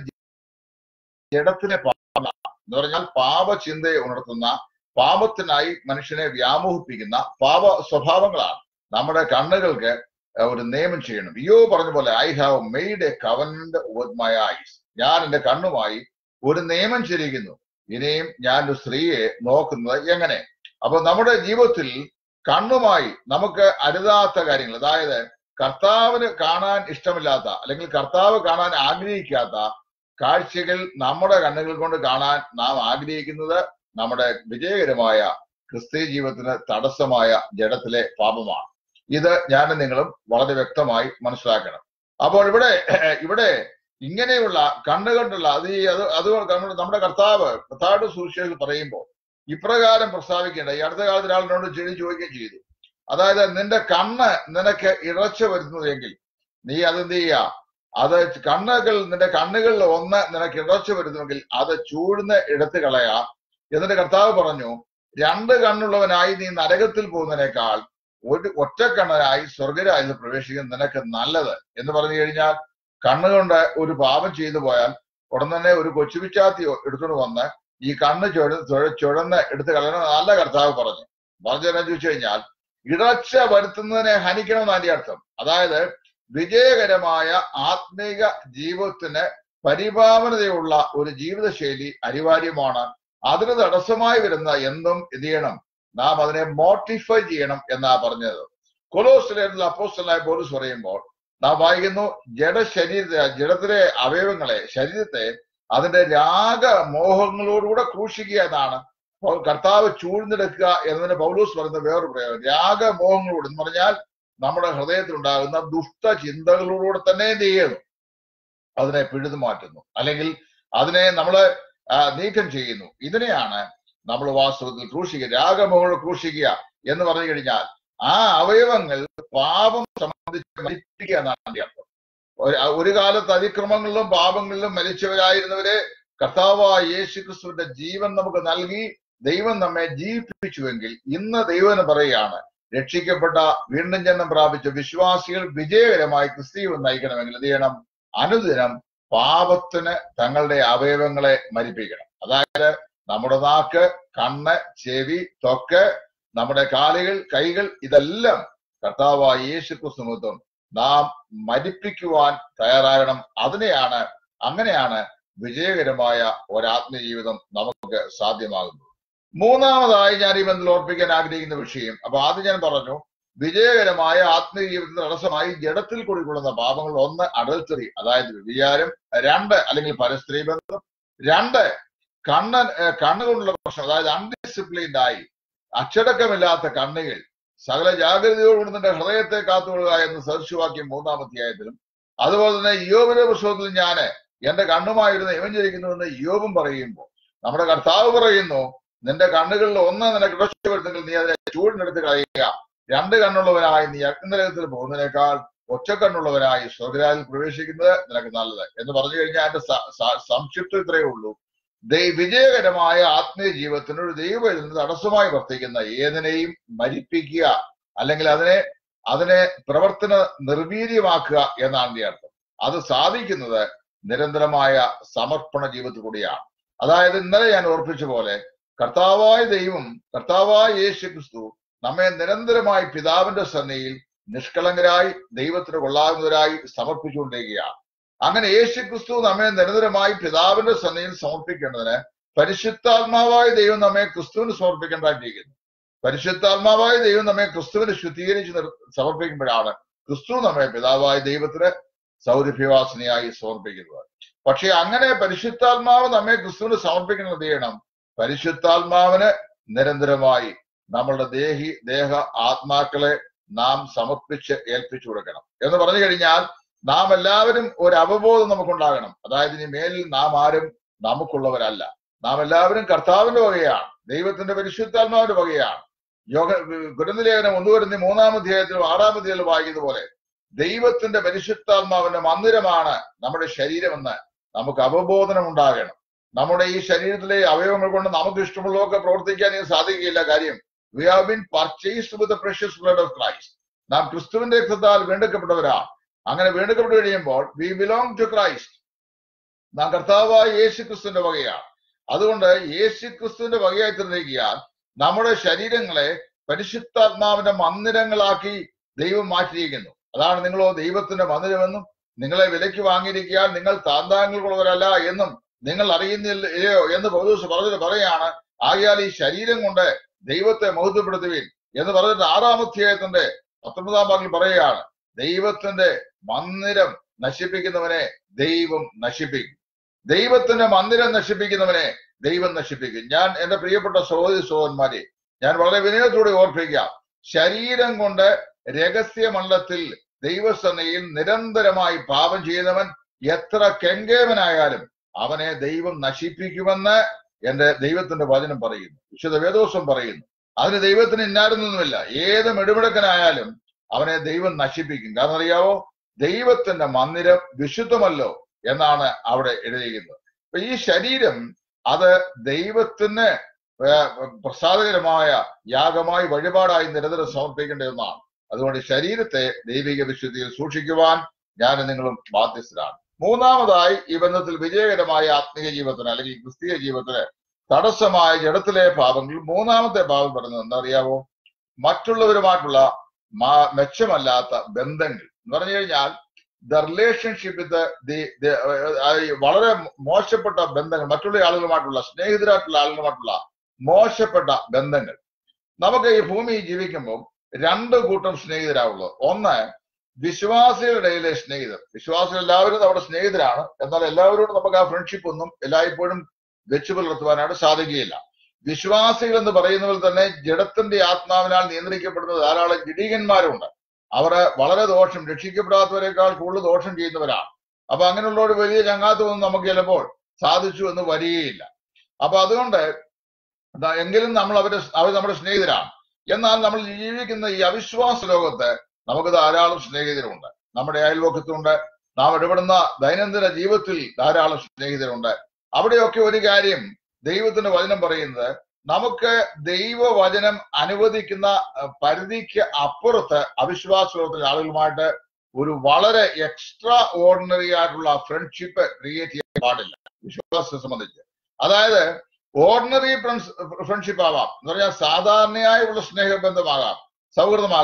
ജഡത്തിനെ എന്ന് പറഞ്ഞാൽ പാപചിന്തയെ ഉണർത്തുന്ന പാപത്തിനായി മനുഷ്യനെ വ്യാമോഹിപ്പിക്കുന്ന പാപ സ്വഭാവങ്ങളാണ് നമ്മുടെ കണ്ണുകൾക്ക് ഒരു നിയമം ചെയ്യണം യോ പറഞ്ഞ പോലെ I have made a covenant with my eyes ഞാൻ എന്റെ കണ്ണുമായി ഒരു നിയമം ചെയ്തിരിക്കുന്നു ഇനിയും ഞാൻ ഒരു സ്ത്രീയെ നോക്കുന്നത് എങ്ങനെ അപ്പൊ നമ്മുടെ ജീവിതത്തിൽ കണ്ണുമായി നമുക്ക് അരുതാത്ത കാര്യങ്ങൾ അതായത് കർത്താവിന് കാണാൻ ഇഷ്ടമില്ലാത്ത അല്ലെങ്കിൽ കർത്താവ് കാണാൻ ആഗ്രഹിക്കാത്ത കാഴ്ചകൾ നമ്മുടെ കണ്ണുകൾ കൊണ്ട് കാണാൻ നാം ആഗ്രഹിക്കുന്നത് നമ്മുടെ വിജയകരമായ ക്രിസ്തീയ ജീവിതത്തിന് തടസ്സമായ ജഡത്തിലെ പാപമാണ് ഇത് ഞാനും നിങ്ങളും വളരെ വ്യക്തമായി മനസ്സിലാക്കണം അപ്പോൾ ഇവിടെ ഇവിടെ ഇങ്ങനെയുള്ള കണ്ണുകൊണ്ടുള്ള അത് ഈ അത് അത് നമ്മുടെ കർത്താവ് കർത്താവ് സുവിശേഷം പറയുമ്പോൾ ഇപ്രകാരം പ്രസ്താവിക്കേണ്ട ഈ അടുത്ത കാലത്ത് ഒരാളിനോട് ചെടി ചോദിക്കുകയും ചെയ്തു അതായത് നിന്റെ കണ്ണ് നിനക്ക് ഇറച്ച വരുന്നതെങ്കിൽ നീ അതെന്ത് ചെയ്യുക അത് കണ്ണുകൾ നിന്റെ കണ്ണുകളിൽ ഒന്ന് നിനക്ക് ഇറച്ച വരുന്നുവെങ്കിൽ അത് ചൂഴ്ന്ന് എടുത്തു കളയാ എന്നിട്ട് കർത്താവ് പറഞ്ഞു രണ്ട് കണ്ണുള്ളവനായി നീ നരകത്തിൽ പോകുന്നതിനേക്കാൾ ഒരു ഒറ്റക്കണ്ണനായി സ്വർഗരാജ്യത്തിൽ പ്രവേശിക്കുന്നത് നിനക്ക് നല്ലത് എന്ന് പറഞ്ഞു കഴിഞ്ഞാൽ കണ്ണുകൊണ്ട് ഒരു പാപം ചെയ്തു പോയാൽ ഉടൻ തന്നെ ഒരു കൊച്ചുപിച്ചാത്തി എടുത്തുകൊണ്ട് വന്ന് ഈ കണ്ണ് ചുഴ ചുഴന്ന് എടുത്ത് കളയണം നല്ല കർത്താവ് പറഞ്ഞു പറഞ്ഞതെന്നു ചോദിച്ചു കഴിഞ്ഞാൽ ഇടർച്ച വരുത്തുന്നതിനെ ഹനിക്കണമെന്ന് അതിന്റെ അർത്ഥം അതായത് വിജയകരമായ ആത്മീക ജീവിതത്തിന് പരിഭാവനതയുള്ള ഒരു ജീവിതശൈലി അനിവാര്യമാണ് അതിന് തടസ്സമായി വരുന്ന എന്തും എന്ത് ചെയ്യണം നാം അതിനെ മോട്ടിഫൈ ചെയ്യണം എന്നാ പറഞ്ഞത് കൊലോസിലുള്ള അപ്പോസ്റ്റലായ പോലീസ് പറയുമ്പോൾ നാം വായിക്കുന്നു ജഡശരീര ജഡത്തിലെ അവയവങ്ങളെ ശരീരത്തെ അതിന്റെ രാഗമോഹങ്ങളോടുകൂടെ ക്രൂശിക്കുക എന്നാണ് കർത്താവ് ചൂഴ്ന്നെടുക്കുക എന്നതിന് പൗലൂസ് പറയുന്ന വേറൊരു പ്രയോഗം രാഗമോഹങ്ങളോട് എന്ന് പറഞ്ഞാൽ നമ്മുടെ ഹൃദയത്തിലുണ്ടാകുന്ന ദുഷ്ട ചിന്തകളോടുകൂടെ തന്നെ എന്ത് ചെയ്യുന്നു അതിനെ പിഴുതു മാറ്റുന്നു അല്ലെങ്കിൽ അതിനെ നമ്മൾ നീക്കം ചെയ്യുന്നു ഇതിനെയാണ് നമ്മൾ വാസ്തവത്തിൽ ക്രൂശിക്കുക രാഗമോഹങ്ങൾ ക്രൂശിക്കുക എന്ന് പറഞ്ഞു കഴിഞ്ഞാൽ ആ അവയവങ്ങൾ പാപം സംബന്ധിച്ച് മരിപ്പിക്കുക എന്നാണ് അതിന്റെ അർത്ഥം ഒരു കാലത്ത് അതിക്രമങ്ങളിലും പാപങ്ങളിലും മരിച്ചവരായിരുന്നവരെ കർത്താവായ യേശു ക്രിസ്തുവിന്റെ ജീവൻ നമുക്ക് നൽകി ദൈവം നമ്മെ ജീവിപ്പിച്ചുവെങ്കിൽ ഇന്ന് ദൈവം പറയുകയാണ് രക്ഷിക്കപ്പെട്ട വീണ്ടും ജന്മം പ്രാപിച്ച വിശ്വാസികൾ വിജയകരമായി ക്രിസ്തീവം നയിക്കണമെങ്കിൽ എന്ത് ചെയ്യണം അനുദിനം പാപത്തിന് തങ്ങളുടെ അവയവങ്ങളെ മരിപ്പിക്കണം അതായത് നമ്മുടെ നാക്ക് കണ്ണ് ചെവി ത്വക്ക് നമ്മുടെ കാലുകൾ കൈകൾ ഇതെല്ലാം കർത്താവായ യേശു ക്രിസ്തു നിമിത്തം നാം മരിപ്പിക്കുവാൻ തയ്യാറാകണം അതിനെയാണ് അങ്ങനെയാണ് വിജയകരമായ ഒരാത്മീയ ജീവിതം നമുക്ക് സാധ്യമാകുന്നത് മൂന്നാമതായി ഞാൻ ഈ ബന്ധത്തിൽ ഓർപ്പിക്കാൻ ആഗ്രഹിക്കുന്ന വിഷയം അപ്പൊ ആദ്യം ഞാൻ പറഞ്ഞു വിജയകരമായ ആത്മീയ ജീവിതത്തിന് തടസ്സമായി ജഡത്തിൽ കുടികൊള്ളുന്ന പാപങ്ങൾ ഒന്ന് അഡൽറ്ററി അതായത് വ്യഭിചാരം രണ്ട് അല്ലെങ്കിൽ പരസ്ത്രീ ബന്ധം രണ്ട് കണ്ണ ഏഹ് കണ്ണുകൊണ്ടുള്ള പ്രശ്നം അതായത് അൺഡിസിപ്ലിൻഡ് ആയി അച്ചടക്കമില്ലാത്ത കണ്ണുകൾ സകല ജാഗ്രതയോടുകൂടി നിന്റെ ഹൃദയത്തെ കാത്തുകൊള്ളുക എന്ന് സദൃശവാക്യം മൂന്നാം അധ്യായത്തിലും അതുപോലെ തന്നെ യോബിന്റെ പുസ്തകത്തിൽ ഞാൻ എന്റെ കണ്ണുമായിരുന്ന ഇവൻ ജനിക്കുന്നുവെന്ന് യോബും പറയുമ്പോൾ നമ്മുടെ കർത്താവ് പറയുന്നു നിന്റെ കണ്ണുകളിൽ ഒന്ന് നിനക്ക് രക്ഷപ്പെടുത്തെങ്കിൽ നീ അതിനെ ചൂടിനെടുത്ത് കളയുക രണ്ട് കണ്ണുള്ളവനായി നീ അഗ്നിനരകത്തിൽ പോകുന്നതിനേക്കാൾ ഒറ്റക്കണ്ണുള്ളവനായി സ്വർഗരാജിൽ പ്രവേശിക്കുന്നത് നിനക്ക് നല്ലത് എന്ന് പറഞ്ഞു കഴിഞ്ഞാൽ എന്റെ സ- സ- സംക്ഷിപ്തം ഇത്രയേ ഉള്ളൂ ദൈ- വിജയകരമായ ആത്മീയ ജീവിതത്തിന് ഒരു ദൈവം ഇതിന് തടസ്സമായി വർത്തിക്കുന്ന ഏതിനെയും മരിപ്പിക്കുക അല്ലെങ്കിൽ അതിനെ അതിനെ പ്രവർത്തന നിർവീര്യമാക്കുക എന്നാണ് ഇതിന്റെ അർത്ഥം അത് സാധിക്കുന്നത് നിരന്തരമായ സമർപ്പണ ജീവിതത്തിൽ കൂടിയാണ് അതായത് ഇന്നലെ ഞാൻ ഓർപ്പിച്ച പോലെ കർത്താവായ ദൈവം കർത്താവായ യേശു ക്രിസ്തു നമ്മെ നിരന്തരമായി പിതാവിന്റെ സന്നിധിയിൽ നിഷ്കളങ്കരായി ദൈവത്തിന് കൊള്ളാവുന്നവരായി സമർപ്പിച്ചുകൊണ്ടിരിക്കുകയാണ് അങ്ങനെ യേശു ക്രിസ്തു നമ്മെ നിരന്തരമായി പിതാവിന്റെ സന്നിധിയിൽ സമർപ്പിക്കേണ്ടതിന് പരിശുദ്ധാത്മാവായ ദൈവം നമ്മെ ക്രിസ്തുവിന് സമർപ്പിക്കേണ്ടതായിട്ടിരിക്കുന്നു പരിശുദ്ധാത്മാവായ ദൈവം നമ്മെ ക്രിസ്തുവിന് ശുദ്ധീകരിച്ച് നിർ- സമർപ്പിക്കുമ്പോഴാണ് ക്രിസ്തു നമ്മെ പിതാവായ ദൈവത്തിന് സൗരഭ്യവാസനയായി സമർപ്പിക്കുന്നത് പക്ഷെ അങ്ങനെ പരിശുദ്ധാത്മാവ് നമ്മെ ക്രിസ്തുവിന് സമർപ്പിക്കുന്നത് എന്ത് ചെയ്യണം പരിശുദ്ധാത്മാവിന് നിരന്തരമായി നമ്മളുടെ ദേഹി ദേഹ ആത്മാക്കളെ നാം സമർപ്പിച്ച് ഏൽപ്പിച്ചു കൊടുക്കണം എന്ന് പറഞ്ഞു കഴിഞ്ഞാൽ നാം എല്ലാവരും ഒരു അവബോധം നമുക്കുണ്ടാകണം അതായത് ഇനി മേലിൽ നാം ആരും നമുക്കുള്ളവരല്ല നാം എല്ലാവരും കർത്താവിന്റെ വകയാണ് ദൈവത്തിന്റെ പരിശുദ്ധാത്മാവിന്റെ വകയാണ് യോഗ ഗുരുനിലേഖനം ഒന്ന് വരുന്ന മൂന്നാം അധ്യായത്തിലും ആറാം അധ്യായത്തിലും വായിക്കുന്ന പോലെ ദൈവത്തിന്റെ പരിശുദ്ധാത്മാവിന്റെ മന്ദിരമാണ് നമ്മുടെ ശരീരമെന്ന് നമുക്ക് അവബോധനം ഉണ്ടാകണം നമ്മുടെ ഈ ശരീരത്തിലെ അവയവങ്ങൾ കൊണ്ട് നമുക്ക് ഇഷ്ടമുള്ളതൊക്കെ പ്രവർത്തിക്കാൻ ഇനി സാധിക്കുകയില്ല കാര്യം we have been purchased with precious blood of Christ നാം ക്രിസ്തുവിന്റെ രക്തത്താൽ വീണ്ടെടുക്കപ്പെട്ടവരാണ് അങ്ങനെ വീണ്ടെടുക്കപ്പെട്ട് കഴിയുമ്പോൾ വി ബിലോങ് ടു ക്രൈസ്റ്റ് നാം കർത്താവായ യേശു ക്രിസ്തുവിന്റെ വകയാണ് അതുകൊണ്ട് യേശു ക്രിസ്തുവിന്റെ വകയായി തീർന്നിരിക്കാൻ നമ്മുടെ ശരീരങ്ങളെ പരിശുദ്ധാത്മാവിന്റെ മന്ദിരങ്ങളാക്കി ദൈവം മാറ്റിയിരിക്കുന്നു അതാണ് നിങ്ങളോ ദൈവത്തിന്റെ മന്ദിരമെന്നും നിങ്ങളെ വിലയ്ക്ക് വാങ്ങിയിരിക്കാൻ നിങ്ങൾ താന്താങ്ങൾക്കുള്ളവരല്ല എന്നും നിങ്ങൾ അറിയുന്നില്ലയോ എന്ന് പൗലോസ് പറഞ്ഞത് പറയാണ് ആകയാൽ ഈ ശരീരം കൊണ്ട് ദൈവത്തെ മഹത്വപ്പെടുത്തുവിൻ എന്ന് പറഞ്ഞിട്ട് ആറാം അധ്യായത്തിന്റെ പത്തൊമ്പതാം ഭാഗത്തിൽ പറയുകയാണ് ദൈവത്തിന്റെ മന്ദിരം നശിപ്പിക്കുന്നവനെ ദൈവം നശിപ്പിക്കും ദൈവത്തിന്റെ മന്ദിരം നശിപ്പിക്കുന്നവനെ ദൈവം നശിപ്പിക്കും ഞാൻ എന്റെ പ്രിയപ്പെട്ട സഹോദരി സഹോദരന്മാരെ ഞാൻ വളരെ വിനയത്തോടെ ഓർപ്പിക്കാം ശരീരം കൊണ്ട് രഹസ്യമണ്ഡലത്തിൽ ദൈവസന്നയിൽ നിരന്തരമായി പാപം ചെയ്യുന്നവൻ എത്ര കെങ്കേമനായാലും അവനെ ദൈവം നശിപ്പിക്കുമെന്ന് എന്റെ ദൈവത്തിന്റെ വചനം പറയുന്നു വിശുദ്ധ വേദോസം പറയുന്നു അതിന് ദൈവത്തിന് ഇന്നാരുന്നൊന്നുമില്ല ഏത് മിടുമിടുക്കനായാലും അവനെ ദൈവം നശിപ്പിക്കും കാരണം അറിയാവോ ദൈവത്തിന്റെ മന്ദിരം വിശുദ്ധമല്ലോ എന്നാണ് അവിടെ എഴുതിയിരിക്കുന്നത് അപ്പൊ ഈ ശരീരം അത് ദൈവത്തിന് ഏർ പ്രസാദകരമായ യാഗമായി വഴിപാടായി നിരന്തരം സമർപ്പിക്കേണ്ട ഒന്നാണ് അതുകൊണ്ട് ശരീരത്തെ ദൈവിക വിശുദ്ധിയിൽ സൂക്ഷിക്കുവാൻ ഞാൻ നിങ്ങളും ബാധ്യസ്ഥരാണ് മൂന്നാമതായി ഈ ബന്ധത്തിൽ വിജയകരമായ ആത്മീയ ജീവിതത്തിന് അല്ലെങ്കിൽ ക്രിസ്തീയ ജീവിതത്തിന് തടസ്സമായ ജഡത്തിലെ പാപങ്ങൾ മൂന്നാമത്തെ പാപം പറയുന്നത് എന്താ അറിയാവോ മറ്റുള്ളവരുമായിട്ടുള്ള മാ- മെച്ചമല്ലാത്ത ബന്ധങ്ങൾ എന്ന് പറഞ്ഞു കഴിഞ്ഞാൽ ദ റിലേഷൻഷിപ്പ് വിത്ത് ദി വളരെ മോശപ്പെട്ട ബന്ധങ്ങൾ മറ്റുള്ള ആളുകളുമായിട്ടുള്ള സ്നേഹിതരായിട്ടുള്ള ആളുകളുമായിട്ടുള്ള മോശപ്പെട്ട ബന്ധങ്ങൾ നമുക്ക് ഈ ഭൂമിയിൽ ജീവിക്കുമ്പോൾ രണ്ട് കൂട്ടം സ്നേഹിതരാവുള്ളത് ഒന്ന് വിശ്വാസികളുടെ ഇടയിലെ സ്നേഹിതർ വിശ്വാസികൾ എല്ലാവരും നമ്മുടെ സ്നേഹിതരാണ് എന്നാൽ എല്ലാവരോടും നമുക്ക് ആ ഫ്രണ്ട്ഷിപ്പ് ഒന്നും എല്ലായ്പ്പോഴും വെച്ചു പുലർത്തുവാനായിട്ട് സാധിക്കുകയില്ല വിശ്വാസികൾ എന്ന് പറയുന്നതിൽ തന്നെ ജഡത്തിന്റെ ആത്മാവിനാൽ നിയന്ത്രിക്കപ്പെടുന്ന ധാരാളം ജഡീകന്മാരുണ്ട് അവർ വളരെ ദോഷം രക്ഷിക്കപ്പെടാത്തവരെക്കാൾ കൂടുതൽ ദോഷം ചെയ്യുന്നവരാണ് അപ്പൊ അങ്ങനെയുള്ള ഒരു വലിയ ചങ്ങാത്തമൊന്നും നമുക്ക് ചിലപ്പോൾ സാധിച്ചു എന്ന് വരികയില്ല അപ്പൊ അതുകൊണ്ട് ദാ എങ്കിലും നമ്മൾ അവരെ അവർ നമ്മുടെ സ്നേഹിതരാണ് എന്നാൽ നമ്മൾ ജീവിക്കുന്ന ഈ അവിശ്വാസ ലോകത്ത് നമുക്ക് ധാരാളം സ്നേഹിതരുണ്ട് നമ്മുടെ അയൽവക്കത്തുണ്ട് നാം ഇടപെടുന്ന ദൈനംദിന ജീവിതത്തിൽ ധാരാളം സ്നേഹിതരുണ്ട് അവിടെയൊക്കെ ഒരു കാര്യം ദൈവത്തിന്റെ വചനം പറയുന്നത് നമുക്ക് ദൈവവചനം അനുവദിക്കുന്ന അഹ്, പരിധിക്ക് അപ്പുറത്ത് അവിശ്വാസ ലോകത്തിലെ ആളുകളുമായിട്ട് ഒരു വളരെ എക്സ്ട്രാ ഓർഡിനറി ആയിട്ടുള്ള ഫ്രണ്ട്ഷിപ്പ് ക്രിയേറ്റ് ചെയ്യാൻ പാടില്ല വിശ്വാസത്തെ സംബന്ധിച്ച് അതായത് ഓർഡിനറി ഫ്രണ്ട്ഷിപ്പ് ആവാം എന്ന് പറഞ്ഞാൽ സാധാരണയായുള്ള സ്നേഹബന്ധമാകാം സൗഹൃദമാകാം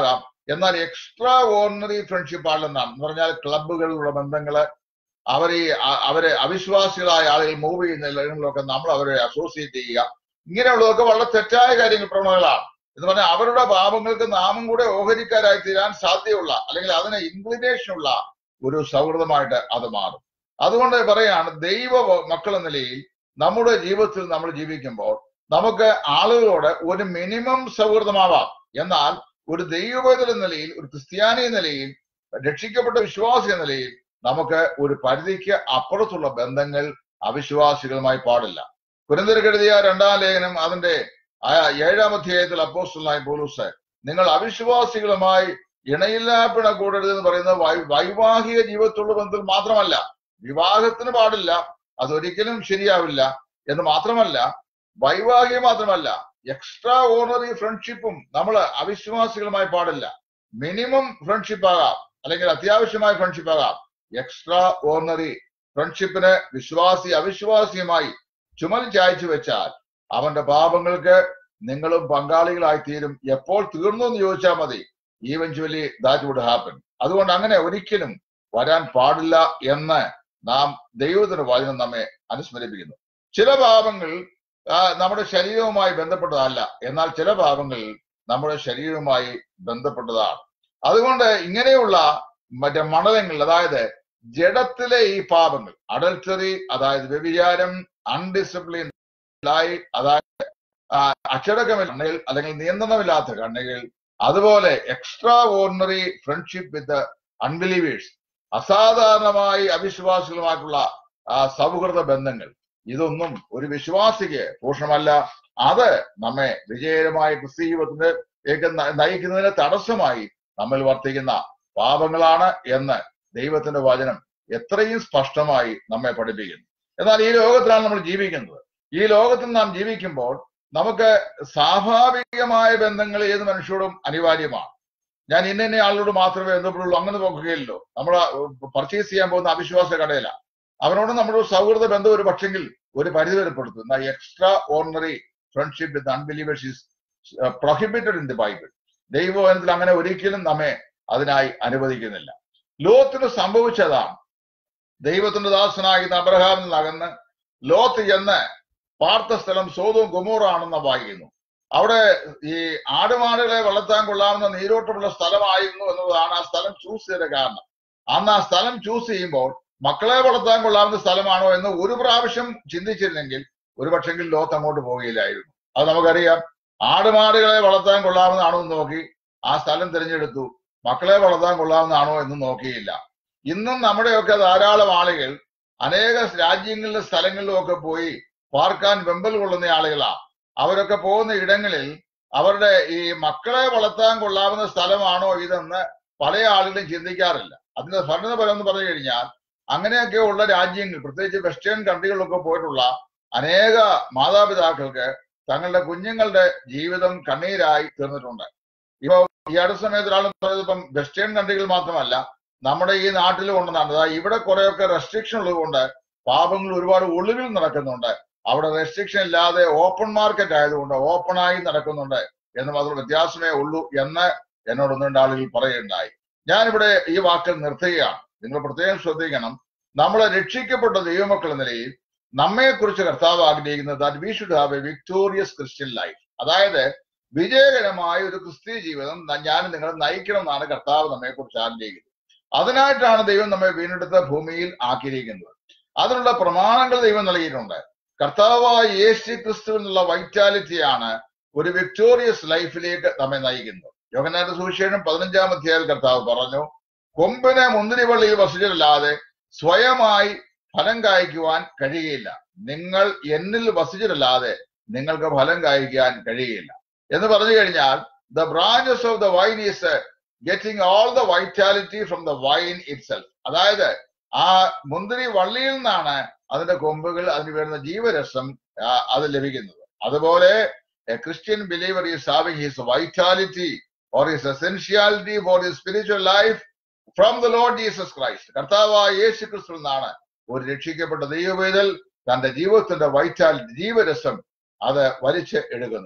എന്നാൽ എക്സ്ട്രാ ഓർഡിനറി ഫ്രണ്ട്ഷിപ്പ് ആണെന്നാണ് എന്ന് പറഞ്ഞാൽ ക്ലബുകളിലുള്ള ബന്ധങ്ങള് അവരെ അ- അവരെ അവിശ്വാസികളായ ആളുകൾ മൂവ് ചെയ്യുന്ന ഇടങ്ങളിലൊക്കെ നമ്മൾ അവരെ അസോസിയേറ്റ് ചെയ്യുക ഇങ്ങനെയുള്ളതൊക്കെ വളരെ തെറ്റായ കാര്യങ്ങൾ പ്രവണതകളാണ് എന്ന് പറഞ്ഞാൽ അവരുടെ പാപങ്ങൾക്ക് നാമും കൂടെ ഓഹരിക്കാരായി തീരാൻ സാധ്യതയുള്ള അല്ലെങ്കിൽ അതിന് ഇൻക്ലിനേഷൻ ഉള്ള ഒരു സൗഹൃദമായിട്ട് അത് മാറും അതുകൊണ്ട് പറയാണ് ദൈവ മക്കൾ എന്ന നിലയിൽ നമ്മുടെ ജീവിതത്തിൽ നമ്മൾ ജീവിക്കുമ്പോൾ നമുക്ക് ആളുകളോട് ഒരു മിനിമം സൗഹൃദമാവാം എന്നാൽ ഒരു ദൈവവേദന എന്ന നിലയിൽ ഒരു ക്രിസ്ത്യാനി എന്ന നിലയിൽ രക്ഷിക്കപ്പെട്ട വിശ്വാസി എന്ന നിലയിൽ നമുക്ക് ഒരു പരിധിക്ക് അപ്പുറത്തുള്ള ബന്ധങ്ങൾ അവിശ്വാസികളുമായി പാടില്ല കുരന്തരക്കെഴുതിയ രണ്ടാം ലേഖനം അതിന്റെ ആ ഏഴാം അധ്യായത്തിൽ അപ്പോസ്റ്റലായ പോലൂസ് നിങ്ങൾ അവിശ്വാസികളുമായി ഇണയില്ലാപ്പിണ കൂടരുത് എന്ന് പറയുന്നത് വൈ- വൈവാഹിക ജീവിതത്തിലുള്ള ബന്ധത്തിൽ മാത്രമല്ല വിവാഹത്തിന് പാടില്ല അതൊരിക്കലും ശരിയാവില്ല എന്ന് മാത്രമല്ല വൈവാഹിക മാത്രമല്ല എക്സ്ട്രാ ഓർഡിനറി ഫ്രണ്ട്ഷിപ്പും നമ്മൾ അവിശ്വാസികളുമായി പാടില്ല മിനിമം ഫ്രണ്ട്ഷിപ്പ് ആകാം അല്ലെങ്കിൽ അത്യാവശ്യമായ ഫ്രണ്ട്ഷിപ്പ് ആകാം എക്സ്ട്രാ ഓർഡിനറി ഫ്രണ്ട്ഷിപ്പിന് വിശ്വാസി അവിശ്വാസിയുമായി ചുമൽ ചായച്ചു വെച്ചാൽ അവന്റെ പാപങ്ങൾക്ക് നിങ്ങളും പങ്കാളികളായി തീരും എപ്പോൾ തീർന്നു എന്ന് ചോദിച്ചാൽ മതി ഈവൻച്വലി ദാറ്റ് വുഡ് ഹാപ്പൻ അതുകൊണ്ട് അങ്ങനെ ഒരിക്കലും വരാൻ പാടില്ല എന്ന് നാം ദൈവത്തിന്റെ വചനം നമ്മെ അനുസ്മരിപ്പിക്കുന്നു ചില പാപങ്ങൾ ആ, നമ്മുടെ ശരീരവുമായി ബന്ധപ്പെട്ടതല്ല എന്നാൽ ചില പാപങ്ങൾ നമ്മുടെ ശരീരവുമായി ബന്ധപ്പെട്ടതാണ് അതുകൊണ്ട് ഇങ്ങനെയുള്ള മറ്റേ മണ്ഡലങ്ങൾ അതായത് ജഡത്തിലെ ഈ പാപങ്ങൾ അഡൽട്ടറി അതായത് വ്യഭിചാരം അൺഡിസിപ്ലിൻ ലൈ അതായത് ആ, അച്ചടക്കമില്ല കണ്ണുകൾ അല്ലെങ്കിൽ നിയന്ത്രണമില്ലാത്ത കണ്ണുകൾ അതുപോലെ extraordinary friendship with unbelievers അസാധാരണമായി അവിശ്വാസികളുമായിട്ടുള്ള ആ, സൗഹൃദ ബന്ധങ്ങൾ ഇതൊന്നും ഒരു വിശ്വാസിക്ക് പൂഷണമല്ല അത് നമ്മെ വിജയകരമായ ക്രിസ്തീയത്തിലേക്ക് നയിക്കുന്നതിന് തടസ്സമായി നമ്മൾ വർത്തിക്കുന്ന പാപങ്ങളാണ് എന്ന് ദൈവത്തിന്റെ വചനം എത്രയും സ്പഷ്ടമായി നമ്മെ പഠിപ്പിക്കുന്നു എന്നാൽ ഈ ലോകത്തിലാണ് നമ്മൾ ജീവിക്കുന്നത് ഈ ലോകത്തിൽ നാം ജീവിക്കുമ്പോൾ നമുക്ക് സ്വാഭാവികമായ ബന്ധങ്ങൾ ഏത് മനുഷ്യരോടും അനിവാര്യമാണ് ഞാൻ ഇന്ന ഇന്ന ആളോട് മാത്രമേ ബന്ധപ്പെടുള്ളൂ അങ്ങനെ നോക്കുകയില്ലല്ലോ നമ്മൾ പർച്ചേസ് ചെയ്യാൻ പോകുന്ന അവിശ്വാസ കടയില അവനോട് നമ്മുടെ സൗഹൃദ ബന്ധം ഒരു പക്ഷെങ്കിൽ ഒരു പരിധി വരെ പെടുത്തും എന്നാൽ extraordinary friendship with unbelievers is prohibited in the Bible ദൈവവചനത്തിൽ അങ്ങനെ ഒരിക്കലും നമ്മെ അതിനായി അനുവദിക്കുന്നില്ല ലോത്തിന് സംഭവിച്ചതാണ് ദൈവത്തിന്റെ ദാസനായിരുന്ന അബ്രഹാമിൽ നിന്നകന്ന് ലോത്ത് ചെന്ന് പാർത്ത സ്ഥലം സോതും കുമൂറാണെന്ന് വായിക്കുന്നു അവിടെ ഈ ആടുമാടുകളെ വളർത്താൻ കൊള്ളാവുന്ന നീരോട്ടമുള്ള സ്ഥലമായിരുന്നു എന്നതാണ് ആ സ്ഥലം ചൂസ് ചെയ്ത കാരണം അന്ന് ആ സ്ഥലം ചൂസ് ചെയ്യുമ്പോൾ മക്കളെ വളർത്താൻ കൊള്ളാവുന്ന സ്ഥലമാണോ എന്ന് ഒരു പ്രാവശ്യം ചിന്തിച്ചിരുന്നെങ്കിൽ ഒരു പക്ഷെങ്കിൽ ലോത്ത് അങ്ങോട്ട് പോവുകയില്ലായിരുന്നു അത് നമുക്കറിയാം ആടുമാടുകളെ വളർത്താൻ കൊള്ളാവുന്നതാണോ എന്ന് നോക്കി ആ സ്ഥലം തിരഞ്ഞെടുത്തു മക്കളെ വളർത്താൻ കൊള്ളാവുന്നതാണോ എന്ന് നോക്കിയില്ല ഇന്നും നമ്മുടെയൊക്കെ ധാരാളം ആളുകൾ അനേക രാജ്യങ്ങളിലെ സ്ഥലങ്ങളിലും ഒക്കെ പോയി പാർക്കാൻ വെമ്പൽ കൊള്ളുന്ന ആളുകളാ അവരൊക്കെ പോകുന്ന ഇടങ്ങളിൽ അവരുടെ ഈ മക്കളെ വളർത്താൻ കൊള്ളാവുന്ന സ്ഥലമാണോ ഇതെന്ന് പല ആളുകളും ചിന്തിക്കാറില്ല അതിന്റെ ഭരണ ഫലം എന്ന് പറഞ്ഞു കഴിഞ്ഞാൽ അങ്ങനെയൊക്കെ ഉള്ള രാജ്യങ്ങൾ പ്രത്യേകിച്ച് വെസ്റ്റേൺ കൺട്രികളിലൊക്കെ പോയിട്ടുള്ള അനേക മാതാപിതാക്കൾക്ക് തങ്ങളുടെ കുഞ്ഞുങ്ങളുടെ ജീവിതം കണ്ണീരായി തീർന്നിട്ടുണ്ട് ഇപ്പൊ ഈ അടുത്ത സമയത്ത് ഒരാൾ പറഞ്ഞത് ഇപ്പം വെസ്റ്റേൺ കൺട്രികൾ മാത്രമല്ല നമ്മുടെ ഈ നാട്ടിലും ഉണ്ടെന്നാണ് അതായത് ഇവിടെ കുറെയൊക്കെ റെസ്ട്രിക്ഷൻ ഉള്ളതുകൊണ്ട് പാപങ്ങൾ ഒരുപാട് ഒളിവിൽ നടക്കുന്നുണ്ട് അവിടെ റെസ്ട്രിക്ഷൻ ഇല്ലാതെ ഓപ്പൺ മാർക്കറ്റ് ആയതുകൊണ്ട് ഓപ്പണായി നടക്കുന്നുണ്ട് എന്ന് മാത്രം വ്യത്യാസമേ ഉള്ളൂ എന്ന് എന്നോട് ഒന്ന് രണ്ട് ആളുകൾ പറയുകയുണ്ടായി ഞാനിവിടെ ഈ വാക്കിൽ നിർത്തുകയാണ് നിങ്ങൾ പ്രത്യേകം ശ്രദ്ധിക്കണം നമ്മളെ രക്ഷിക്കപ്പെട്ട ദൈവമക്കൾ എന്ന നിലയിൽ നമ്മെ കുറിച്ച് കർത്താവ് ആഗ്രഹിക്കുന്നത് that we should have a victorious Christian life അതായത് വിജയകരമായ ഒരു ക്രിസ്തീയ ജീവിതം ഞാൻ നിങ്ങളെ നയിക്കണം എന്നാണ് കർത്താവ് നമ്മെ കുറിച്ച് ആഗ്രഹിക്കുന്നത് അതിനായിട്ടാണ് ദൈവം നമ്മെ വീണ്ടെടുത്ത ഭൂമിയിൽ ആക്കിയിരിക്കുന്നത് അതിനുള്ള പ്രമാണങ്ങൾ ദൈവം നൽകിയിട്ടുണ്ട് കർത്താവായ യേശു ക്രിസ്തു എന്നുള്ള വൈറ്റാലിറ്റിയാണ് ഒരു വിക്ടോറിയസ് ലൈഫിലേക്ക് നമ്മെ നയിക്കുന്നത് യോഗനാന്റെ സുവിശേഷം പതിനഞ്ചാം അധ്യായം കർത്താവ് പറഞ്ഞു കൊമ്പിനെ മുന്തിരിവള്ളിയിൽ വസിച്ചിട്ടല്ലാതെ സ്വയമായി ഫലം കായ്ക്കുവാൻ കഴിയുകയില്ല നിങ്ങൾ എന്നിൽ വസിച്ചിട്ടല്ലാതെ നിങ്ങൾക്ക് ഫലം കായ്ക്കാൻ കഴിയുകയില്ല എന്ന് പറഞ്ഞു കഴിഞ്ഞാൽ the branches of the vine is getting all the vitality from the vine itself അതായത് ആ മുന്തിരി വള്ളിയിൽ നിന്നാണ് അതിന്റെ കൊമ്പുകൾ അതിന് വരുന്ന ജീവരസം ആ, അത് ലഭിക്കുന്നത് അതുപോലെ a Christian believer is having his vitality or his essentiality for his spiritual life from the Lord Jesus Christ കർത്താവായ യേശു ക്രിസ്തു നിന്നാണ് ഒരു രക്ഷിക്കപ്പെട്ട ദൈവവേദൽ തന്റെ ജീവിതത്തിന്റെ വൈറ്റാലിറ്റി ജീവരസം അത് വലിച്ച് എടുക്കുന്നത്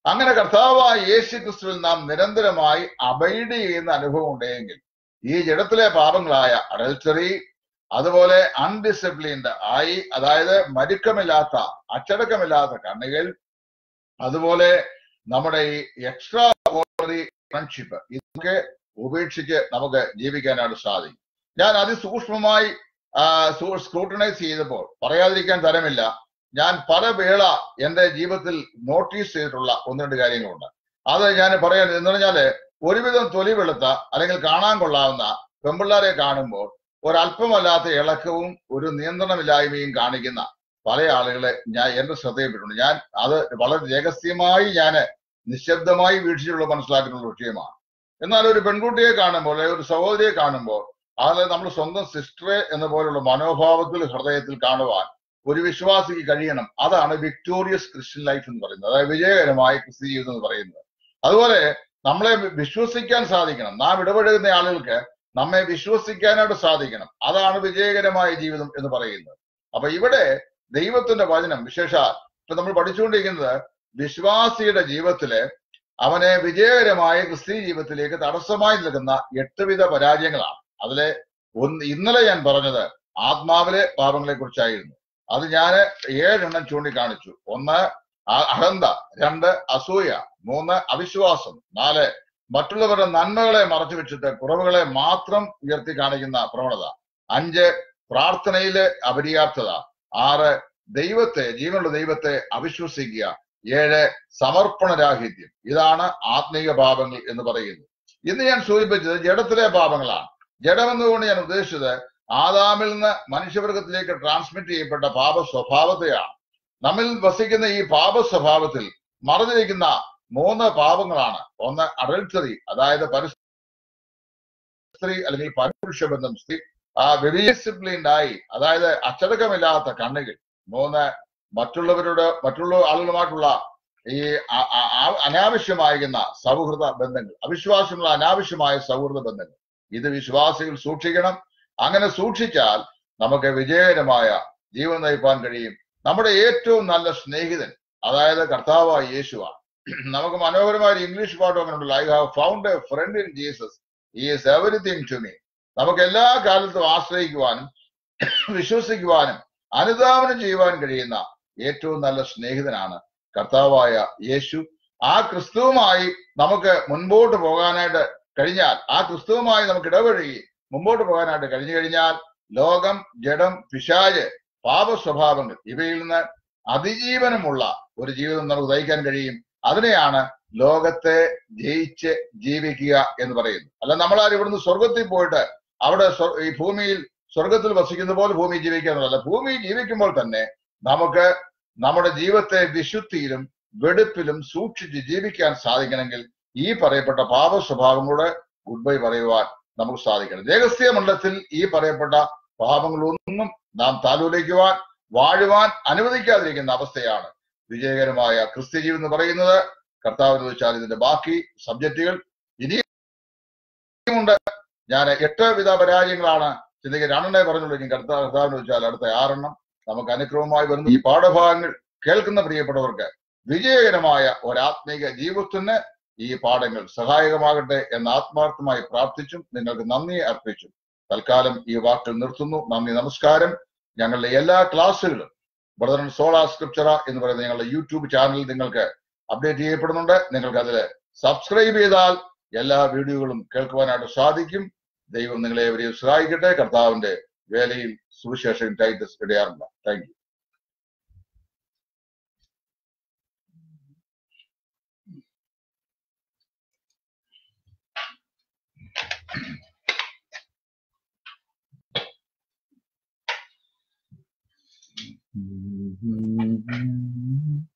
അങ്ങനെ കർത്താവായ യേശു ക്രിസ്തുവിൽ നാം നിരന്തരമായി അബൈഡ് ചെയ്യുന്ന അനുഭവം ഉണ്ടെങ്കിൽ ഈ ജഡത്തിലെ പാപങ്ങളായ അഡൽറ്ററി അതുപോലെ അൺഡിസിപ്ലിൻഡ് ആയി അതായത് മരുക്കമില്ലാത്ത അച്ചടക്കമില്ലാത്ത കണ്ണുകൾ അതുപോലെ നമ്മുടെ ഈ എക്സ്ട്രാ ഓർഡിനറി ഫ്രണ്ട്ഷിപ്പ് ഇതൊക്കെ ഉപേക്ഷിച്ച് നമുക്ക് ജീവിക്കാനായിട്ട് സാധിക്കും ഞാൻ അതിസൂക്ഷ്മമായി സ്ക്രൂട്ടനൈസ് ചെയ്തപ്പോൾ പറയാതിരിക്കാൻ തരമില്ല ഞാൻ പല വേള എന്റെ ജീവിതത്തിൽ നോട്ടീസ് ചെയ്തിട്ടുള്ള ഒന്ന് രണ്ട് കാര്യങ്ങളുണ്ട് അത് ഞാൻ പറയാൻ എന്ന് പറഞ്ഞാല് ഒരുവിധം തൊലി വെളുത്ത അല്ലെങ്കിൽ കാണാൻ കൊള്ളാവുന്ന പെമ്പിള്ളാരെ കാണുമ്പോൾ ഒരല്പമല്ലാത്ത ഇളക്കവും ഒരു നിയന്ത്രണമില്ലായ്മയും കാണിക്കുന്ന പല ആളുകളെ ഞാൻ എന്റെ ശ്രദ്ധയിൽപ്പെട്ടിട്ടുണ്ട് ഞാൻ അത് വളരെ രഹസ്യമായി ഞാൻ നിശബ്ദമായി വീക്ഷിച്ചുള്ള മനസ്സിലാക്കിയിട്ടുള്ള വിഷയമാണ് എന്നാൽ ഒരു പെൺകുട്ടിയെ കാണുമ്പോൾ അല്ലെങ്കിൽ ഒരു സഹോദരിയെ കാണുമ്പോൾ അത് നമ്മൾ സ്വന്തം സിസ്റ്ററെ എന്ന പോലുള്ള മനോഭാവത്തിൽ ഹൃദയത്തിൽ കാണുവാൻ ഒരു വിശ്വാസിക്ക് കഴിയണം അതാണ് വിക്ടോറിയസ് ക്രിസ്ത്യൻ ലൈഫ് എന്ന് പറയുന്നത് അതായത് വിജയകരമായ ക്രിസ്ത്യ ജീവിതം എന്ന് പറയുന്നത് അതുപോലെ നമ്മളെ വിശ്വസിക്കാൻ സാധിക്കണം നാം ഇടപെടുന്ന ആളുകൾക്ക് നമ്മെ വിശ്വസിക്കാനായിട്ട് സാധിക്കണം അതാണ് വിജയകരമായ ജീവിതം എന്ന് പറയുന്നത് അപ്പൊ ഇവിടെ ദൈവത്തിന്റെ വചനം വിശേഷാൽ ഇപ്പൊ നമ്മൾ പഠിച്ചുകൊണ്ടിരിക്കുന്നത് വിശ്വാസിയുടെ ജീവിതത്തില് അവനെ വിജയകരമായ ക്രിസ്തീയ ജീവിതത്തിലേക്ക് തടസ്സമായി നിൽക്കുന്ന എട്ട് വിധ പരാജയങ്ങളാണ് അതിലെ ഒന്ന് ഇന്നലെ ഞാൻ പറഞ്ഞത് ആത്മാവിലെ പാപങ്ങളെ കുറിച്ചായിരുന്നു അത് ഞാൻ ഏഴെണ്ണം ചൂണ്ടിക്കാണിച്ചു ഒന്ന് അ- അഹന്ത രണ്ട് അസൂയ മൂന്ന് അവിശ്വാസം നാല് മറ്റുള്ളവരുടെ നന്മകളെ മറച്ചു വെച്ചിട്ട് കുറവുകളെ മാത്രം ഉയർത്തി കാണിക്കുന്ന പ്രവണത അഞ്ച് പ്രാർത്ഥനയിലെ അപര്യാപ്തത ആറ് ദൈവത്തെ ജീവനുള്ള ദൈവത്തെ അവിശ്വസിക്കുക ഏഴ് സമർപ്പണരാഹിത്യം ഇതാണ് ആത്മീക പാപങ്ങൾ എന്ന് പറയുന്നത് ഇന്ന് ഞാൻ സൂചിപ്പിച്ചത് ജഡത്തിലെ പാപങ്ങളാണ് ജഡം എന്നുകൊണ്ട് ഞാൻ ഉദ്ദേശിച്ചത് ആദാമിൽ നിന്ന് മനുഷ്യവർഗത്തിലേക്ക് ട്രാൻസ്മിറ്റ് ചെയ്യപ്പെട്ട പാപ സ്വഭാവത്തെയാണ് നമ്മിൽ വസിക്കുന്ന ഈ പാപ സ്വഭാവത്തിൽ മറഞ്ഞിരിക്കുന്ന മൂന്ന് പാപങ്ങളാണ് ഒന്ന് അഡൽറ്ററി അതായത് പരസ്ത്രീ അല്ലെങ്കിൽ പരപുരുഷ ബന്ധം സ്ത്രീ ആ ഡിസിപ്ലിൻഡ് ആയി അതായത് അച്ചടക്കമില്ലാത്ത കണ്ണുകൾ മൂന്ന് മറ്റുള്ളവരുടെ മറ്റുള്ള ആളുകളുമായിട്ടുള്ള ഈ അ- അ- ആ- അനാവശ്യമായിരുന്ന സൗഹൃദ ബന്ധങ്ങൾ അവിശ്വാസമുള്ള അനാവശ്യമായ സൗഹൃദ ബന്ധങ്ങൾ ഇത് വിശ്വാസികൾ സൂക്ഷിക്കണം അങ്ങനെ സൂക്ഷിച്ചാൽ നമുക്ക് വിജയകരമായ ജീവൻ നയിപ്പാൻ കഴിയും നമ്മുടെ ഏറ്റവും നല്ല സ്നേഹിതൻ അതായത് കർത്താവായ യേശുവാണ് നമുക്ക് മനോഹരമായ ഒരു ഇംഗ്ലീഷ് പാട്ടും അങ്ങനെ ഉണ്ടല്ലോ I have found a friend in Jesus is everything to me നമുക്ക് എല്ലാ കാലത്തും ആശ്രയിക്കുവാനും വിശ്വസിക്കുവാനും അനുധാവനം ചെയ്യുവാൻ കഴിയുന്ന ഏറ്റവും നല്ല സ്നേഹിതനാണ് കർത്താവായ യേശു ആ ക്രിസ്തുവുമായി നമുക്ക് മുൻപോട്ട് പോകാനായിട്ട് കഴിഞ്ഞാൽ ആ ക്രിസ്തുവുമായി നമുക്ക് ഇടപഴകി മുമ്പോട്ട് പോകാനായിട്ട് കഴിഞ്ഞു കഴിഞ്ഞാൽ ലോകം ജഡം പിശാജ് പാപ സ്വഭാവങ്ങൾ ഇവയിൽ നിന്ന് അതിജീവനമുള്ള ഒരു ജീവിതം നമുക്ക് നയിക്കാൻ കഴിയും അതിനെയാണ് ലോകത്തെ ജയിച്ച് ജീവിക്കുക എന്ന് പറയുന്നത് അല്ല നമ്മളാരും ഇവിടുന്ന് സ്വർഗത്തിൽ പോയിട്ട് അവിടെ സ്വ- ഈ ഭൂമിയിൽ സ്വർഗത്തിൽ വസിക്കുന്ന പോലെ ഭൂമി ജീവിക്കുക എന്നുള്ളതല്ല ഭൂമി ജീവിക്കുമ്പോൾ തന്നെ നമുക്ക് നമ്മുടെ ജീവിതത്തെ വിശുദ്ധിയിലും വെടുപ്പിലും സൂക്ഷിച്ച് ജീവിക്കാൻ സാധിക്കണമെങ്കിൽ ഈ പറയപ്പെട്ട പാപ സ്വഭാവങ്ങളോട് ഗുഡ് ബൈ പറയുവാൻ നമുക്ക് സാധിക്കണം രഹസ്യ മണ്ഡലത്തിൽ ഈ പറയപ്പെട്ട പാപങ്ങളൊന്നും നാം താലോലിക്കുവാൻ വാഴുവാൻ അനുവദിക്കാതിരിക്കുന്ന അവസ്ഥയാണ് വിജയകരമായ ക്രിസ്ത്യ ജീവിതം എന്ന് പറയുന്നത് കർത്താവിന് വെച്ചാൽ ഇതിന്റെ ബാക്കി സബ്ജക്റ്റുകൾ ഇനിയുമുണ്ട് ഞാൻ എട്ട് വിധ പരാജയങ്ങളാണ് ചിന്തിക്കുക രണ്ടെണ്ണേ പറഞ്ഞുള്ളൂ ഇനി കർത്താവ് കർത്താവിന് വെച്ചാൽ അടുത്ത ആറെണ്ണം നമുക്ക് അനുക്രമമായി വരുന്ന ഈ പാഠഭാഗങ്ങൾ കേൾക്കുന്ന പ്രിയപ്പെട്ടവർക്ക് വിജയകരമായ ഒരാത്മീക ജീവിതത്തിന് ഈ പാഠങ്ങൾ സഹായകമാകട്ടെ എന്ന് ആത്മാർത്ഥമായി പ്രാർത്ഥിച്ചും നിങ്ങൾക്ക് നന്ദി അർപ്പിച്ചും തൽക്കാലം ഈ വാക്കിൽ നിർത്തുന്നു നന്ദി നമസ്കാരം ഞങ്ങളുടെ എല്ലാ ക്ലാസ്സുകളും ബ്രദർ സോളാ സ്ക്രിപ്ചറ എന്ന് പറയുന്ന ഞങ്ങളുടെ യൂട്യൂബ് ചാനൽ നിങ്ങൾക്ക് അപ്ഡേറ്റ് ചെയ്യപ്പെടുന്നുണ്ട് നിങ്ങൾക്ക് അതിൽ സബ്സ്ക്രൈബ് ചെയ്താൽ എല്ലാ വീഡിയോകളും കേൾക്കുവാനായിട്ട് സാധിക്കും ദൈവം നിങ്ങളെ ഇവരെയും സഹായിക്കട്ടെ കർത്താവിന്റെ വേലയിൽ സുവിശേഷൻ ടൈറ്റസ് ഇടയാറുണ്ട് താങ്ക് യു Mm-hmm.